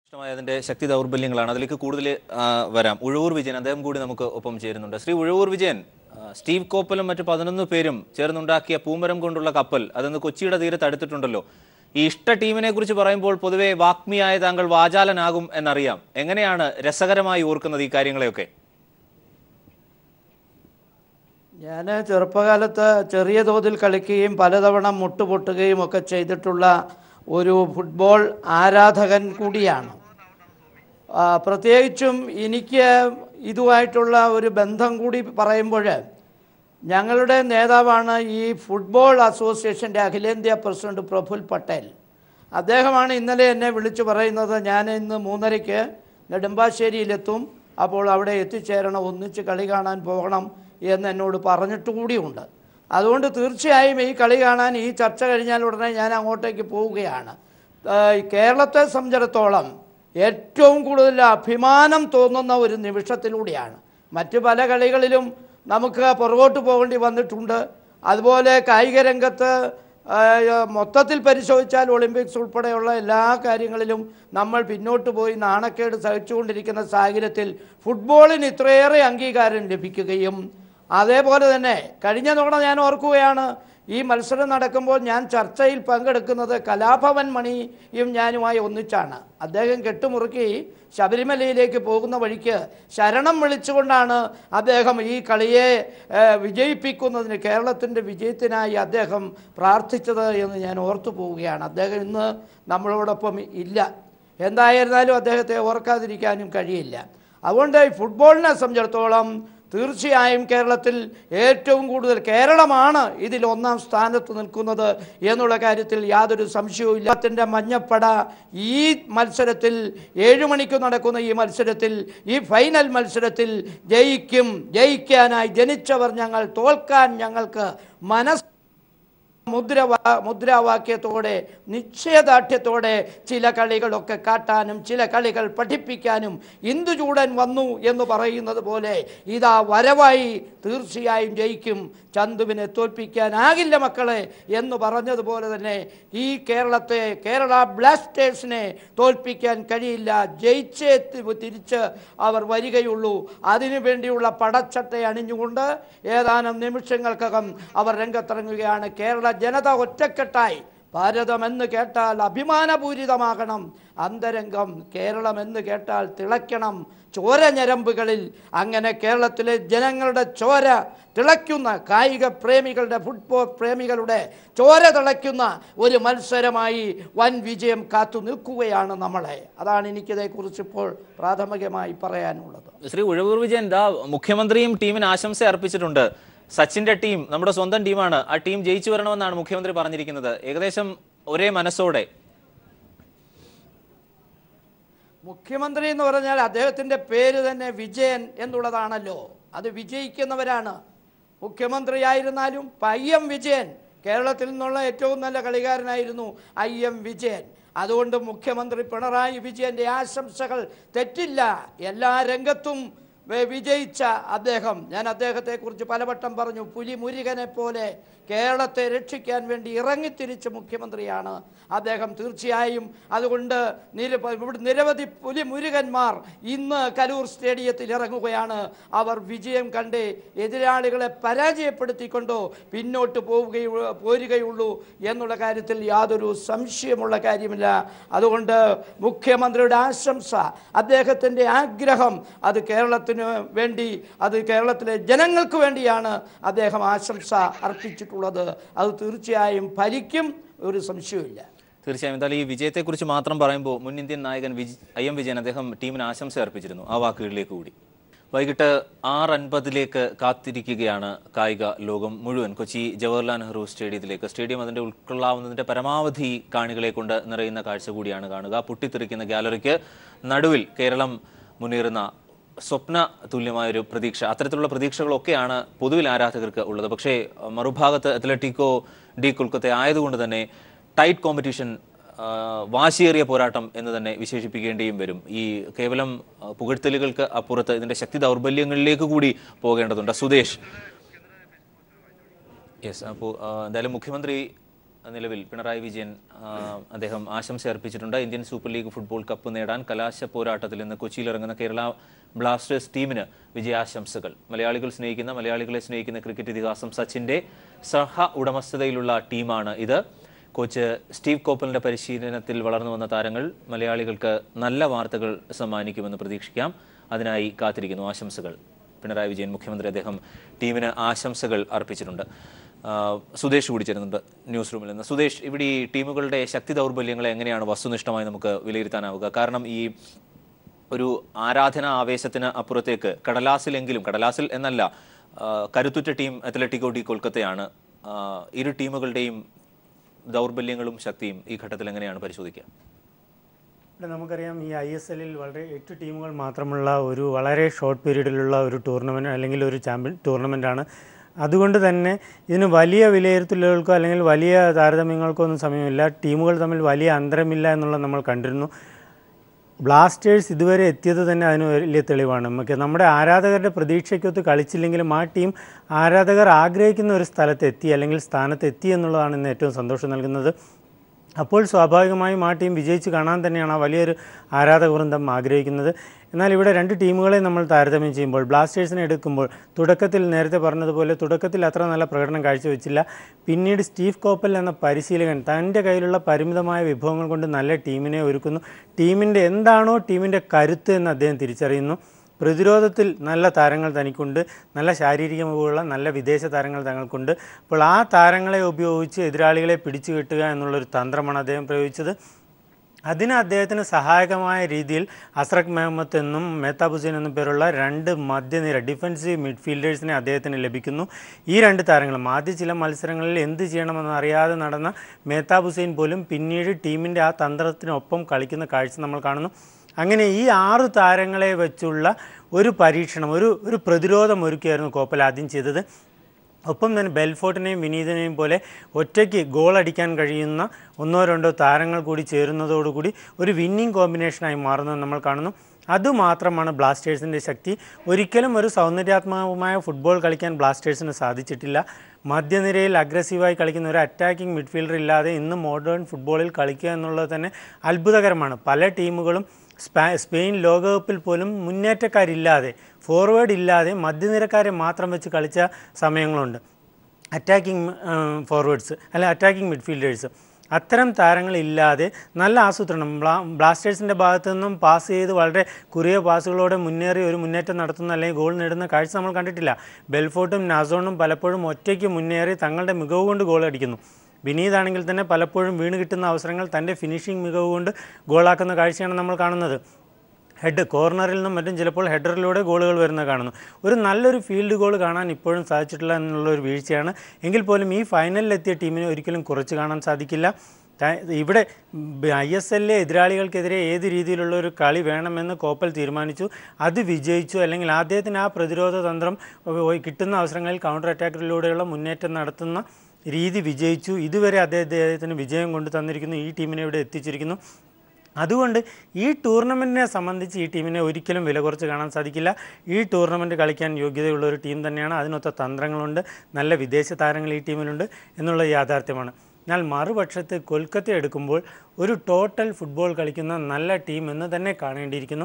ഇഷ്ടമായ അതിന്റെ ശക്തി ദൗർബല്യങ്ങളാണ് അതിലേക്ക് കൂടുതൽ ആ, വരാം ഉഴവൂർ വിജയൻ അദ്ദേഹം കൂടി നമുക്ക് ഒപ്പം ചേരുന്നുണ്ട് ശ്രീ ഉഴവൂർ വിജയൻ ആ, സ്റ്റീവ് കോപ്പലും മറ്റു പതിനൊന്ന് പേരും ചേർന്നുണ്ടാക്കിയ പൂമരം കൊണ്ടുള്ള കപ്പൽ അതൊന്ന് കൊച്ചിയുടെ തീരത്ത് അടുത്തിട്ടുണ്ടല്ലോ ഈ ഇഷ്ട ടീമിനെ കുറിച്ച് പറയുമ്പോൾ പൊതുവെ വാഗ്മിയായ താങ്കൾ വാചാലനാകും എന്നറിയാം എങ്ങനെയാണ് രസകരമായി ഓർക്കുന്നത് ഈ കാര്യങ്ങളെയൊക്കെ ഞാൻ ചെറുപ്പകാലത്ത് ചെറിയ തോതിൽ കളിക്കുകയും പലതവണ മുട്ടുപൊട്ടുകയും ഒക്കെ ചെയ്തിട്ടുള്ള ഒരു ഫുട്ബോൾ ആരാധകൻ കൂടിയാണ് ആ, പ്രത്യേകിച്ചും എനിക്ക് ഇതുമായിട്ടുള്ള ഒരു ബന്ധം കൂടി പറയുമ്പോൾ ഞങ്ങളുടെ നേതാവാണ് ഈ ഫുട്ബോൾ അസോസിയേഷൻ്റെ അഖിലേന്ത്യാ പ്രസിഡന്റ് പ്രഫുൽ പട്ടേൽ അദ്ദേഹമാണ് ഇന്നലെ എന്നെ വിളിച്ചു പറയുന്നത് ഞാൻ ഇന്ന് മൂന്നരയ്ക്ക് നെടുമ്പാശ്ശേരിയിലെത്തും അപ്പോൾ അവിടെ എത്തിച്ചേരണം ഒന്നിച്ച് കളി കാണാൻ പോകണം എന്ന് എന്നോട് പറഞ്ഞിട്ട് കൂടിയുണ്ട് അതുകൊണ്ട് തീർച്ചയായും ഈ കളി കാണാൻ ഈ ചർച്ച കഴിഞ്ഞാൽ ഉടനെ ഞാൻ അങ്ങോട്ടേക്ക് പോവുകയാണ് ആ, ഈ കേരളത്തെ സംബന്ധിച്ചിടത്തോളം ഏറ്റവും കൂടുതൽ അഭിമാനം തോന്നുന്ന ഒരു നിമിഷത്തിലൂടെയാണ് മറ്റ് പല കളികളിലും നമുക്ക് പുറകോട്ട് പോകേണ്ടി വന്നിട്ടുണ്ട് അതുപോലെ കായിക രംഗത്ത് ആ, മൊത്തത്തിൽ പരിശോധിച്ചാൽ ഒളിമ്പിക്സ് ഉൾപ്പെടെയുള്ള എല്ലാ കാര്യങ്ങളിലും നമ്മൾ പിന്നോട്ട് പോയി നാണക്കേട് സഹിച്ചുകൊണ്ടിരിക്കുന്ന സാഹചര്യത്തിൽ ഫുട്ബോളിന് ഇത്രയേറെ അംഗീകാരം ലഭിക്കുകയും അതേപോലെ തന്നെ കഴിഞ്ഞ തവണ ഞാൻ ഓർക്കുകയാണ് ഈ മത്സരം നടക്കുമ്പോൾ ഞാൻ ചർച്ചയിൽ പങ്കെടുക്കുന്നത് കലാഭവൻ മണിയും ഞാനുമായി ഒന്നിച്ചാണ് അദ്ദേഹം കെട്ടുമുറുക്കി ശബരിമലയിലേക്ക് പോകുന്ന വഴിക്ക് ശരണം വിളിച്ചുകൊണ്ടാണ് അദ്ദേഹം ഈ കളിയെ ഏഹ്, വിജയിപ്പിക്കുന്നതിന് കേരളത്തിൻ്റെ വിജയത്തിനായി അദ്ദേഹം പ്രാർത്ഥിച്ചത് എന്ന് ഞാൻ ഓർത്തു പോവുകയാണ് അദ്ദേഹം ഇന്ന് നമ്മളോടൊപ്പം ഇല്ല എന്തായിരുന്നാലും അദ്ദേഹത്തെ ഓർക്കാതിരിക്കാനും കഴിയില്ല അതുകൊണ്ട് ഈ ഫുട്ബോളിനെ സംബന്ധിച്ചിടത്തോളം തീർച്ചയായും കേരളത്തിൽ ഏറ്റവും കൂടുതൽ കേരളമാണ് ഇതിൽ ഒന്നാം സ്ഥാനത്ത് നിൽക്കുന്നത് എന്നുള്ള കാര്യത്തിൽ യാതൊരു സംശയവും ഇല്ല ത്തിൻ്റെ മഞ്ഞപ്പട ഈ മത്സരത്തിൽ ഏഴു മണിക്ക് നടക്കുന്ന ഈ മത്സരത്തിൽ ഈ ഫൈനൽ മത്സരത്തിൽ ജയിക്കും ജയിക്കാനായി ജനിച്ചവർ ഞങ്ങൾ തോൽക്കാൻ ഞങ്ങൾക്ക് മനസ്സ് മുദ്ര മുദ്രാവാക്യത്തോടെ നിശ്ചയദാർഢ്യത്തോടെ ചില കളികളൊക്കെ കാട്ടാനും ചില കളികൾ പഠിപ്പിക്കാനും ഇന്ദുചൂടൻ വന്നു എന്ന് പറയുന്നത് പോലെ ഇതാ വരവായി തീർച്ചയായും ജയിക്കും ചന്തുവിനെ തോൽപ്പിക്കാനാകില്ല മക്കളെ എന്ന് പറഞ്ഞതുപോലെ തന്നെ ഈ കേരളത്തെ കേരള ബ്ലാസ്റ്റേഴ്സിനെ തോൽപ്പിക്കാൻ കഴിയില്ല ജയിച്ചേ തി- തിരിച്ച് അവർ വരികയുള്ളൂ അതിനു വേണ്ടിയുള്ള പടച്ചട്ട അണിഞ്ഞുകൊണ്ട് ഏതാനും നിമിഷങ്ങൾക്കകം അവർ രംഗത്തിറങ്ങുകയാണ് കേരള ജനത ഒറ്റക്കെട്ടായി ഭാരതം എന്ന് കേട്ടാൽ അഭിമാനപൂരിതമാകണം അന്തരംഗം കേരളം എന്ന് കേട്ടാൽ തിളയ്ക്കണം ചോര ഞരമ്പുകളിൽ അങ്ങനെ കേരളത്തിലെ ജനങ്ങളുടെ ചോര തിളയ്ക്കുന്ന കായിക പ്രേമികളുടെ ഫുട്ബോൾ പ്രേമികളുടെ ചോര തിളയ്ക്കുന്ന ഒരു മത്സരമായി വൻ വിജയം കാത്തു നിൽക്കുകയാണ് നമ്മളെ അതാണ് എനിക്കിതേക്കുറിച്ച് ഇപ്പോൾ പ്രാഥമികമായി പറയാനുള്ളത് ശ്രീ ഉഴവൂർ വിജയൻ ദാ മുഖ്യമന്ത്രിയും ടീമിന് ആശംസ അർപ്പിച്ചിട്ടുണ്ട് സച്ചിന്റെ ടീം നമ്മുടെ സ്വന്തം ടീമാണ് ആ ടീം ജയിച്ചു വരണമെന്നാണ് മുഖ്യമന്ത്രി പറഞ്ഞിരിക്കുന്നത് ഏകദേശം ഒരേ മനസ്സോടെ മുഖ്യമന്ത്രി എന്ന് പറഞ്ഞാൽ അദ്ദേഹത്തിൻ്റെ പേര് തന്നെ വിജയൻ എന്നുള്ളതാണല്ലോ അത് വിജയിക്കുന്നവരാണ് മുഖ്യമന്ത്രിയായിരുന്നാലും ഐ എം വിജയൻ കേരളത്തിൽ നിന്നുള്ള ഏറ്റവും നല്ല കളിക്കാരനായിരുന്നു ഐ എം വിജയൻ അതുകൊണ്ട് മുഖ്യമന്ത്രി പിണറായി വിജയൻ്റെ ആശംസകൾ തെറ്റില്ല എല്ലാ രംഗത്തും വെ- വിജയിച്ച അദ്ദേഹം ഞാൻ അദ്ദേഹത്തെക്കുറിച്ച് പലവട്ടം പറഞ്ഞു പുലി മുരുകനെ പോലെ കേരളത്തെ രക്ഷിക്കാൻ വേണ്ടി ഇറങ്ങിത്തിരിച്ച മുഖ്യമന്ത്രിയാണ് അദ്ദേഹം തീർച്ചയായും അതുകൊണ്ട് നിര ഇവിടെ നിരവധി പുലി മുരുകന്മാർ ഇന്ന് കലൂർ സ്റ്റേഡിയത്തിൽ ഇറങ്ങുകയാണ് അവർ വിജയം കണ്ട് എതിരാളികളെ പരാജയപ്പെടുത്തിക്കൊണ്ടോ പിന്നോട്ട് പോവുകയു പോരുകയുള്ളൂ എന്നുള്ള കാര്യത്തിൽ യാതൊരു സംശയമുള്ള കാര്യമില്ല അതുകൊണ്ട് മുഖ്യമന്ത്രിയുടെ ആശംസ അദ്ദേഹത്തിൻ്റെ ആഗ്രഹം അത് കേരളത്തിന് വേണ്ടി അത് കേരളത്തിലെ ജനങ്ങൾക്ക് വേണ്ടിയാണ് അദ്ദേഹം ആശംസ അർപ്പിച്ചിട്ടുള്ളത് അത് തീർച്ചയായും ഫലിക്കും ഒരു സംശയവുമില്ല തീർച്ചയായും എന്തായാലും ഈ വിജയത്തെക്കുറിച്ച് മാത്രം പറയുമ്പോൾ മുൻ ഇന്ത്യൻ നായകൻ വിജ് ഐ എം വിജയൻ അദ്ദേഹം ടീമിന് ആശംസ അർപ്പിച്ചിരുന്നു ആ വാക്കുകളിലേക്ക് കൂടി വൈകിട്ട് ആറ് അൻപതിലേക്ക് കാത്തിരിക്കുകയാണ് കായിക ലോകം മുഴുവൻ കൊച്ചി ജവഹർലാൽ നെഹ്റു സ്റ്റേഡിയത്തിലേക്ക് സ്റ്റേഡിയം അതിന്റെ ഉൾക്കൊള്ളാവുന്നതിന്റെ പരമാവധി കാണികളെ കൊണ്ട് നിറയുന്ന കാഴ്ച കൂടിയാണ് കാണുക പൊട്ടിത്തെറിക്കുന്ന ഗാലറിക്ക് നടുവിൽ കേരളം മുന്നേറുന്ന സ്വപ്ന തുല്യമായൊരു പ്രതീക്ഷ അത്തരത്തിലുള്ള പ്രതീക്ഷകളൊക്കെയാണ് പൊതുവിൽ ആരാധകർക്ക് ഉള്ളത് പക്ഷേ അഹ് മറുഭാഗത്ത് അത്ലറ്റിക്കോ ഡി കൊൽക്കത്ത ആയതുകൊണ്ട് തന്നെ ടൈറ്റ് കോമ്പറ്റീഷൻ വാശിയേറിയ പോരാട്ടം എന്ന് തന്നെ വിശേഷിപ്പിക്കേണ്ടിയും വരും ഈ കേവലം അഹ് പുകഴ്ത്തലുകൾക്ക് അപ്പുറത്ത് ഇതിന്റെ ശക്തി ദൗർബല്യങ്ങളിലേക്ക് കൂടി പോകേണ്ടതുണ്ട് സുദേശ് യെസ് അപ്പോൾ എന്തായാലും മുഖ്യമന്ത്രി നിലവിൽ പിണറായി വിജയൻ ആ, അദ്ദേഹം ആശംസ അർപ്പിച്ചിട്ടുണ്ട് Indian super league football cup നേടാൻ കലാശ പോരാട്ടത്തിൽ ഇന്ന് കൊച്ചിയിൽ ഇറങ്ങുന്ന കേരള ബ്ലാസ്റ്റേഴ്സ് ടീമിന് വിജയാശംസകൾ മലയാളികൾ സ്നേഹിക്കുന്ന മലയാളികളെ സ്നേഹിക്കുന്ന ക്രിക്കറ്റ് ഇതിഹാസം സച്ചിന്റെ സഹ ഉടമസ്ഥതയിലുള്ള ടീമാണ് ഇത് കോച്ച് സ്റ്റീവ് കോപ്പലിന്റെ പരിശീലനത്തിൽ വളർന്നു വന്ന താരങ്ങൾ മലയാളികൾക്ക് നല്ല വാർത്തകൾ സമ്മാനിക്കുമെന്ന് പ്രതീക്ഷിക്കാം അതിനായി കാത്തിരിക്കുന്നു ആശംസകൾ പിണറായി വിജയൻ മുഖ്യമന്ത്രി അദ്ദേഹം ടീമിന് ആശംസകൾ അർപ്പിച്ചിട്ടുണ്ട് ആ, സുദേശ് കൂടി ചേരുന്നുണ്ട് ന്യൂസ് റൂമിൽ നിന്ന് സുദേശ് ഇവിടെ ഈ ടീമുകളുടെ ശക്തി ദൗർബല്യങ്ങളെ എങ്ങനെയാണ് വസ്തുനിഷ്ഠമായി നമുക്ക് വിലയിരുത്താനാവുക കാരണം ഈ ഒരു ആരാധന ആവേശത്തിന് അപ്പുറത്തേക്ക് കടലാസിലെങ്കിലും കടലാസിൽ എന്നല്ല ആ, കരുത്തുറ്റ ടീം അത്ലറ്റിക്കോ ഡി കൊൽക്കത്തയാണ് ആ, ഇരു ടീമുകളുടെയും ദൗർബല്യങ്ങളും ശക്തിയും ഈ ഘട്ടത്തിൽ എങ്ങനെയാണ് പരിശോധിക്കുക ഇവിടെ നമുക്കറിയാം ഈ ഐ എസ് എല്ലിൽ വളരെ എട്ട് ടീമുകൾ മാത്രമുള്ള ഒരു വളരെ ഷോർട്ട് പീരീഡിലുള്ള ഒരു ടൂർണമെൻറ്റ് അല്ലെങ്കിൽ ഒരു ചാമ്പ്യൻ ടൂർണമെൻറ്റാണ് അതുകൊണ്ട് തന്നെ ഇതിന് വലിയ വിലയിരുത്തലുകൾക്കോ അല്ലെങ്കിൽ വലിയ താരതമ്യങ്ങൾക്കോ ഒന്നും സമയമില്ല ടീമുകൾ തമ്മിൽ വലിയ അന്തരമില്ല എന്നുള്ളത് നമ്മൾ കണ്ടിരുന്നു ബ്ലാസ്റ്റേഴ്സ് ഇതുവരെ എത്തിയത് തന്നെ അതിന് വലിയ തെളിവാണ് നമുക്ക് നമ്മുടെ ആരാധകരുടെ പ്രതീക്ഷയ്ക്കൊത്ത് കളിച്ചില്ലെങ്കിലും ആ ടീം ആരാധകർ ആഗ്രഹിക്കുന്ന ഒരു സ്ഥലത്ത് എത്തി അല്ലെങ്കിൽ സ്ഥാനത്ത് എത്തി എന്നുള്ളതാണ് ഇന്ന് ഏറ്റവും സന്തോഷം നൽകുന്നത് അപ്പോൾ സ്വാഭാവികമായും ആ ടീം വിജയിച്ച് കാണാൻ തന്നെയാണ് ആ വലിയൊരു ആരാധക വൃന്ദം ആഗ്രഹിക്കുന്നത് എന്നാൽ ഇവിടെ രണ്ട് ടീമുകളെ നമ്മൾ താരതമ്യം ചെയ്യുമ്പോൾ ബ്ലാസ്റ്റേഴ്സിനെ എടുക്കുമ്പോൾ തുടക്കത്തിൽ നേരത്തെ പറഞ്ഞതുപോലെ തുടക്കത്തിൽ അത്ര നല്ല പ്രകടനം കാഴ്ചവെച്ചില്ല പിന്നീട് സ്റ്റീവ് കോപ്പൽ എന്ന പരിശീലകൻ തൻ്റെ കയ്യിലുള്ള പരിമിതമായ വിഭവങ്ങൾ കൊണ്ട് നല്ല ടീമിനെ ഒരുക്കുന്നു ടീമിൻ്റെ എന്താണോ ടീമിൻ്റെ കരുത്ത് എന്ന് അദ്ദേഹം തിരിച്ചറിയുന്നു പ്രതിരോധത്തിൽ നല്ല താരങ്ങൾ തനിക്കുണ്ട് നല്ല ശാരീരിക മികവുള്ള നല്ല വിദേശ താരങ്ങൾ തങ്ങൾക്കുണ്ട് അപ്പോൾ ആ താരങ്ങളെ ഉപയോഗിച്ച് എതിരാളികളെ പിടിച്ചു കെട്ടുക എന്നുള്ളൊരു തന്ത്രമാണ് അദ്ദേഹം പ്രയോഗിച്ചത് അതിന് അദ്ദേഹത്തിന് സഹായകമായ രീതിയിൽ അസ്രഖ് മെഹമ്മത്ത് എന്നും മേത്താബ് ഹുസൈൻ എന്നും പേരുള്ള രണ്ട് മധ്യനിര ഡിഫൻസീവ് മിഡ്ഫീൽഡേഴ്സിനെ അദ്ദേഹത്തിന് ലഭിക്കുന്നു ഈ രണ്ട് താരങ്ങളും ആദ്യ ചില മത്സരങ്ങളിൽ എന്ത് ചെയ്യണമെന്ന് അറിയാതെ നടന്ന മേത്താബ് ഹുസൈൻ പോലും പിന്നീട് ടീമിൻ്റെ ആ തന്ത്രത്തിനൊപ്പം കളിക്കുന്ന കാഴ്ച നമ്മൾ കാണുന്നു അങ്ങനെ ഈ ആറ് താരങ്ങളെ വെച്ചുള്ള ഒരു പരീക്ഷണം ഒരു ഒരു പ്രതിരോധം ഒരുക്കിയായിരുന്നു കോപ്പൽ ആദ്യം ചെയ്തത് ഒപ്പം തന്നെ ബെൽഫോർട്ടിനെയും വിനീതിനെയും പോലെ ഒറ്റയ്ക്ക് ഗോൾ അടിക്കാൻ കഴിയുന്ന ഒന്നോ രണ്ടോ താരങ്ങൾ കൂടി ചേരുന്നതോടുകൂടി ഒരു വിന്നിംഗ് കോമ്പിനേഷനായി മാറുന്നത് നമ്മൾ കാണുന്നു അതുമാത്രമാണ് ബ്ലാസ്റ്റേഴ്സിൻ്റെ ശക്തി ഒരിക്കലും ഒരു സൗന്ദര്യാത്മകമായ ഫുട്ബോൾ കളിക്കാൻ ബ്ലാസ്റ്റേഴ്സിന് സാധിച്ചിട്ടില്ല മധ്യനിരയിൽ അഗ്രസീവായി കളിക്കുന്ന ഒരു അറ്റാക്കിംഗ് മിഡ്ഫീൽഡർ ഇല്ലാതെ ഇന്ന് മോഡേൺ ഫുട്ബോളിൽ കളിക്കുക എന്നുള്ളത് തന്നെ അത്ഭുതകരമാണ് പല ടീമുകളും സ്പാ സ്പെയിൻ ലോകകപ്പിൽ പോലും മുന്നേറ്റക്കാരില്ലാതെ ഫോർവേഡ് ഇല്ലാതെ മധ്യനിരക്കാരെ മാത്രം വെച്ച് കളിച്ച സമയങ്ങളുണ്ട് അറ്റാക്കിംഗ് ഫോർവേഡ്സ് അല്ല അറ്റാക്കിംഗ് മിഡ്ഫീൽഡേഴ്സ് അത്തരം താരങ്ങളില്ലാതെ നല്ല ആസൂത്രണം ബ്ലാ ബ്ലാസ്റ്റേഴ്സിൻ്റെ ഭാഗത്തു നിന്നും പാസ് ചെയ്ത് വളരെ കുറിയ പാസുകളോടെ മുന്നേറി ഒരു മുന്നേറ്റം നടത്തുന്ന അല്ലെങ്കിൽ ഗോൾ നേടുന്ന കാഴ്ച നമ്മൾ കണ്ടിട്ടില്ല ബെൽഫോർട്ടും നാസോണും പലപ്പോഴും ഒറ്റയ്ക്ക് മുന്നേറി തങ്ങളുടെ മികവ് കൊണ്ട് ഗോൾ അടിക്കുന്നു വിനീതാണെങ്കിൽ തന്നെ പലപ്പോഴും വീണ് കിട്ടുന്ന അവസരങ്ങൾ തൻ്റെ ഫിനിഷിംഗ് മികവ് കൊണ്ട് ഗോളാക്കുന്ന കാഴ്ചയാണ് നമ്മൾ കാണുന്നത് ഹെഡ് കോർണറിൽ നിന്നും മറ്റും ചിലപ്പോൾ ഹെഡറിലൂടെ ഗോളുകൾ വരുന്നത് കാണുന്നു ഒരു നല്ലൊരു ഫീൽഡ് ഗോൾ കാണാൻ ഇപ്പോഴും സാധിച്ചിട്ടില്ല എന്നുള്ള ഒരു വീഴ്ചയാണ് എങ്കിൽ പോലും ഈ ഫൈനലിലെത്തിയ ടീമിനെ ഒരിക്കലും കുറച്ച് കാണാൻ സാധിക്കില്ല ത- ഇവിടെ ഐ എസ് എല്ലിലെ എതിരാളികൾക്കെതിരെ ഏത് രീതിയിലുള്ള ഒരു കളി വേണമെന്ന് കോപ്പൽ തീരുമാനിച്ചു അത് വിജയിച്ചു അല്ലെങ്കിൽ അദ്ദേഹത്തിന് ആ പ്രതിരോധ തന്ത്രം ഓ- കിട്ടുന്ന അവസരങ്ങളിൽ കൗണ്ടർ അറ്റാക്കിലൂടെയുള്ള മുന്നേറ്റം നടത്തുന്ന രീതി വിജയിച്ചു ഇതുവരെ അദ്ദേഹം അദ്ദേഹത്തിന് വിജയം കൊണ്ട് തന്നിരിക്കുന്നു ഈ ടീമിനെ ഇവിടെ എത്തിച്ചിരിക്കുന്നു അതുകൊണ്ട് ഈ ടൂർണമെൻറ്റിനെ സംബന്ധിച്ച് ഈ ടീമിനെ ഒരിക്കലും വില കുറച്ച് കാണാൻ സാധിക്കില്ല ഈ ടൂർണമെൻറ്റ് കളിക്കാൻ യോഗ്യതയുള്ള ഒരു ടീം തന്നെയാണ് അതിനൊത്ത തന്ത്രങ്ങളുണ്ട് നല്ല വിദേശ താരങ്ങൾ ഈ ടീമിലുണ്ട് എന്നുള്ള യാഥാർത്ഥ്യമാണ് എന്നാൽ മറുപക്ഷത്ത് കൊൽക്കത്ത എടുക്കുമ്പോൾ ഒരു ടോട്ടൽ ഫുട്ബോൾ കളിക്കുന്ന നല്ല ടീം എന്ന് തന്നെ കാണേണ്ടിയിരിക്കുന്നു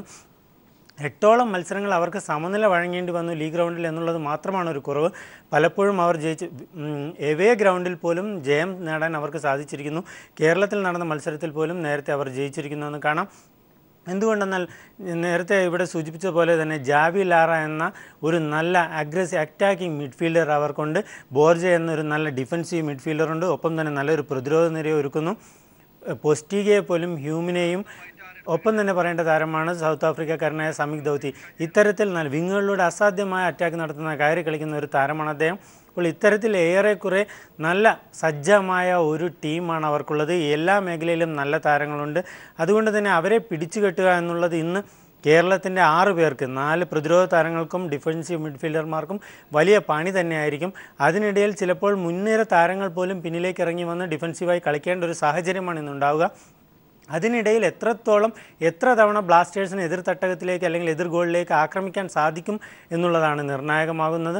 എട്ടോളം മത്സരങ്ങൾ അവർക്ക് സമനില വഴങ്ങേണ്ടി വന്നു ലീഗ് ഗ്രൗണ്ടിൽ എന്നുള്ളത് മാത്രമാണ് ഒരു കുറവ് പലപ്പോഴും അവർ ജയിച്ച് എവേ ഗ്രൗണ്ടിൽ പോലും ജയം നേടാൻ അവർക്ക് സാധിച്ചിരിക്കുന്നു കേരളത്തിൽ നടന്ന മത്സരത്തിൽ പോലും നേരത്തെ അവർ ജയിച്ചിരിക്കുന്നു എന്ന് കാണാം എന്തുകൊണ്ടെന്നാൽ നേരത്തെ ഇവിടെ സൂചിപ്പിച്ച പോലെ തന്നെ ജാവി ലാറ എന്ന ഒരു നല്ല അഗ്രസീവ് അറ്റാക്കിംഗ് മിഡ്ഫീൽഡർ അവർക്കുണ്ട് ബോർജ എന്നൊരു നല്ല ഡിഫൻസീവ് മിഡ്ഫീൽഡറുണ്ട് ഒപ്പം തന്നെ നല്ലൊരു പ്രതിരോധ നിരയെ ഒരുക്കുന്നു പൊസ്റ്റിഗയെ പോലും ഹ്യൂമിനെയും ഒപ്പം തന്നെ പറയേണ്ട താരമാണ് സൗത്ത് ആഫ്രിക്കക്കാരനായ സമിക് ദൗത്തി ഇത്തരത്തിൽ നല്ല വിങ്ങുകളിലൂടെ അസാധ്യമായ അറ്റാക്ക് നടത്തുന്ന കയറി കളിക്കുന്ന ഒരു താരമാണ് അദ്ദേഹം അപ്പോൾ ഇത്തരത്തിൽ ഏറെക്കുറെ നല്ല സജ്ജമായ ഒരു ടീമാണ് അവർക്കുള്ളത് എല്ലാ മേഖലയിലും നല്ല താരങ്ങളുണ്ട് അതുകൊണ്ട് തന്നെ അവരെ പിടിച്ചു കെട്ടുക എന്നുള്ളത് ഇന്ന് കേരളത്തിൻ്റെ ആറ് പേർക്ക് നാല് പ്രതിരോധ താരങ്ങൾക്കും ഡിഫൻസീവ് മിഡ്ഫീൽഡർമാർക്കും വലിയ പണി തന്നെയായിരിക്കും അതിനിടയിൽ ചിലപ്പോൾ മുൻനിര താരങ്ങൾ പോലും പിന്നിലേക്ക് ഇറങ്ങി വന്ന് ഡിഫൻസീവായി കളിക്കേണ്ട ഒരു സാഹചര്യമാണ് ഇന്നുണ്ടാവുക അതിനിടയിൽ എത്രത്തോളം എത്ര തവണ ബ്ലാസ്റ്റേഴ്സിന് എതിർ തട്ടകത്തിലേക്ക് അല്ലെങ്കിൽ എതിർ ഗോളിലേക്ക് ആക്രമിക്കാൻ സാധിക്കും എന്നുള്ളതാണ് നിർണായകമാകുന്നത്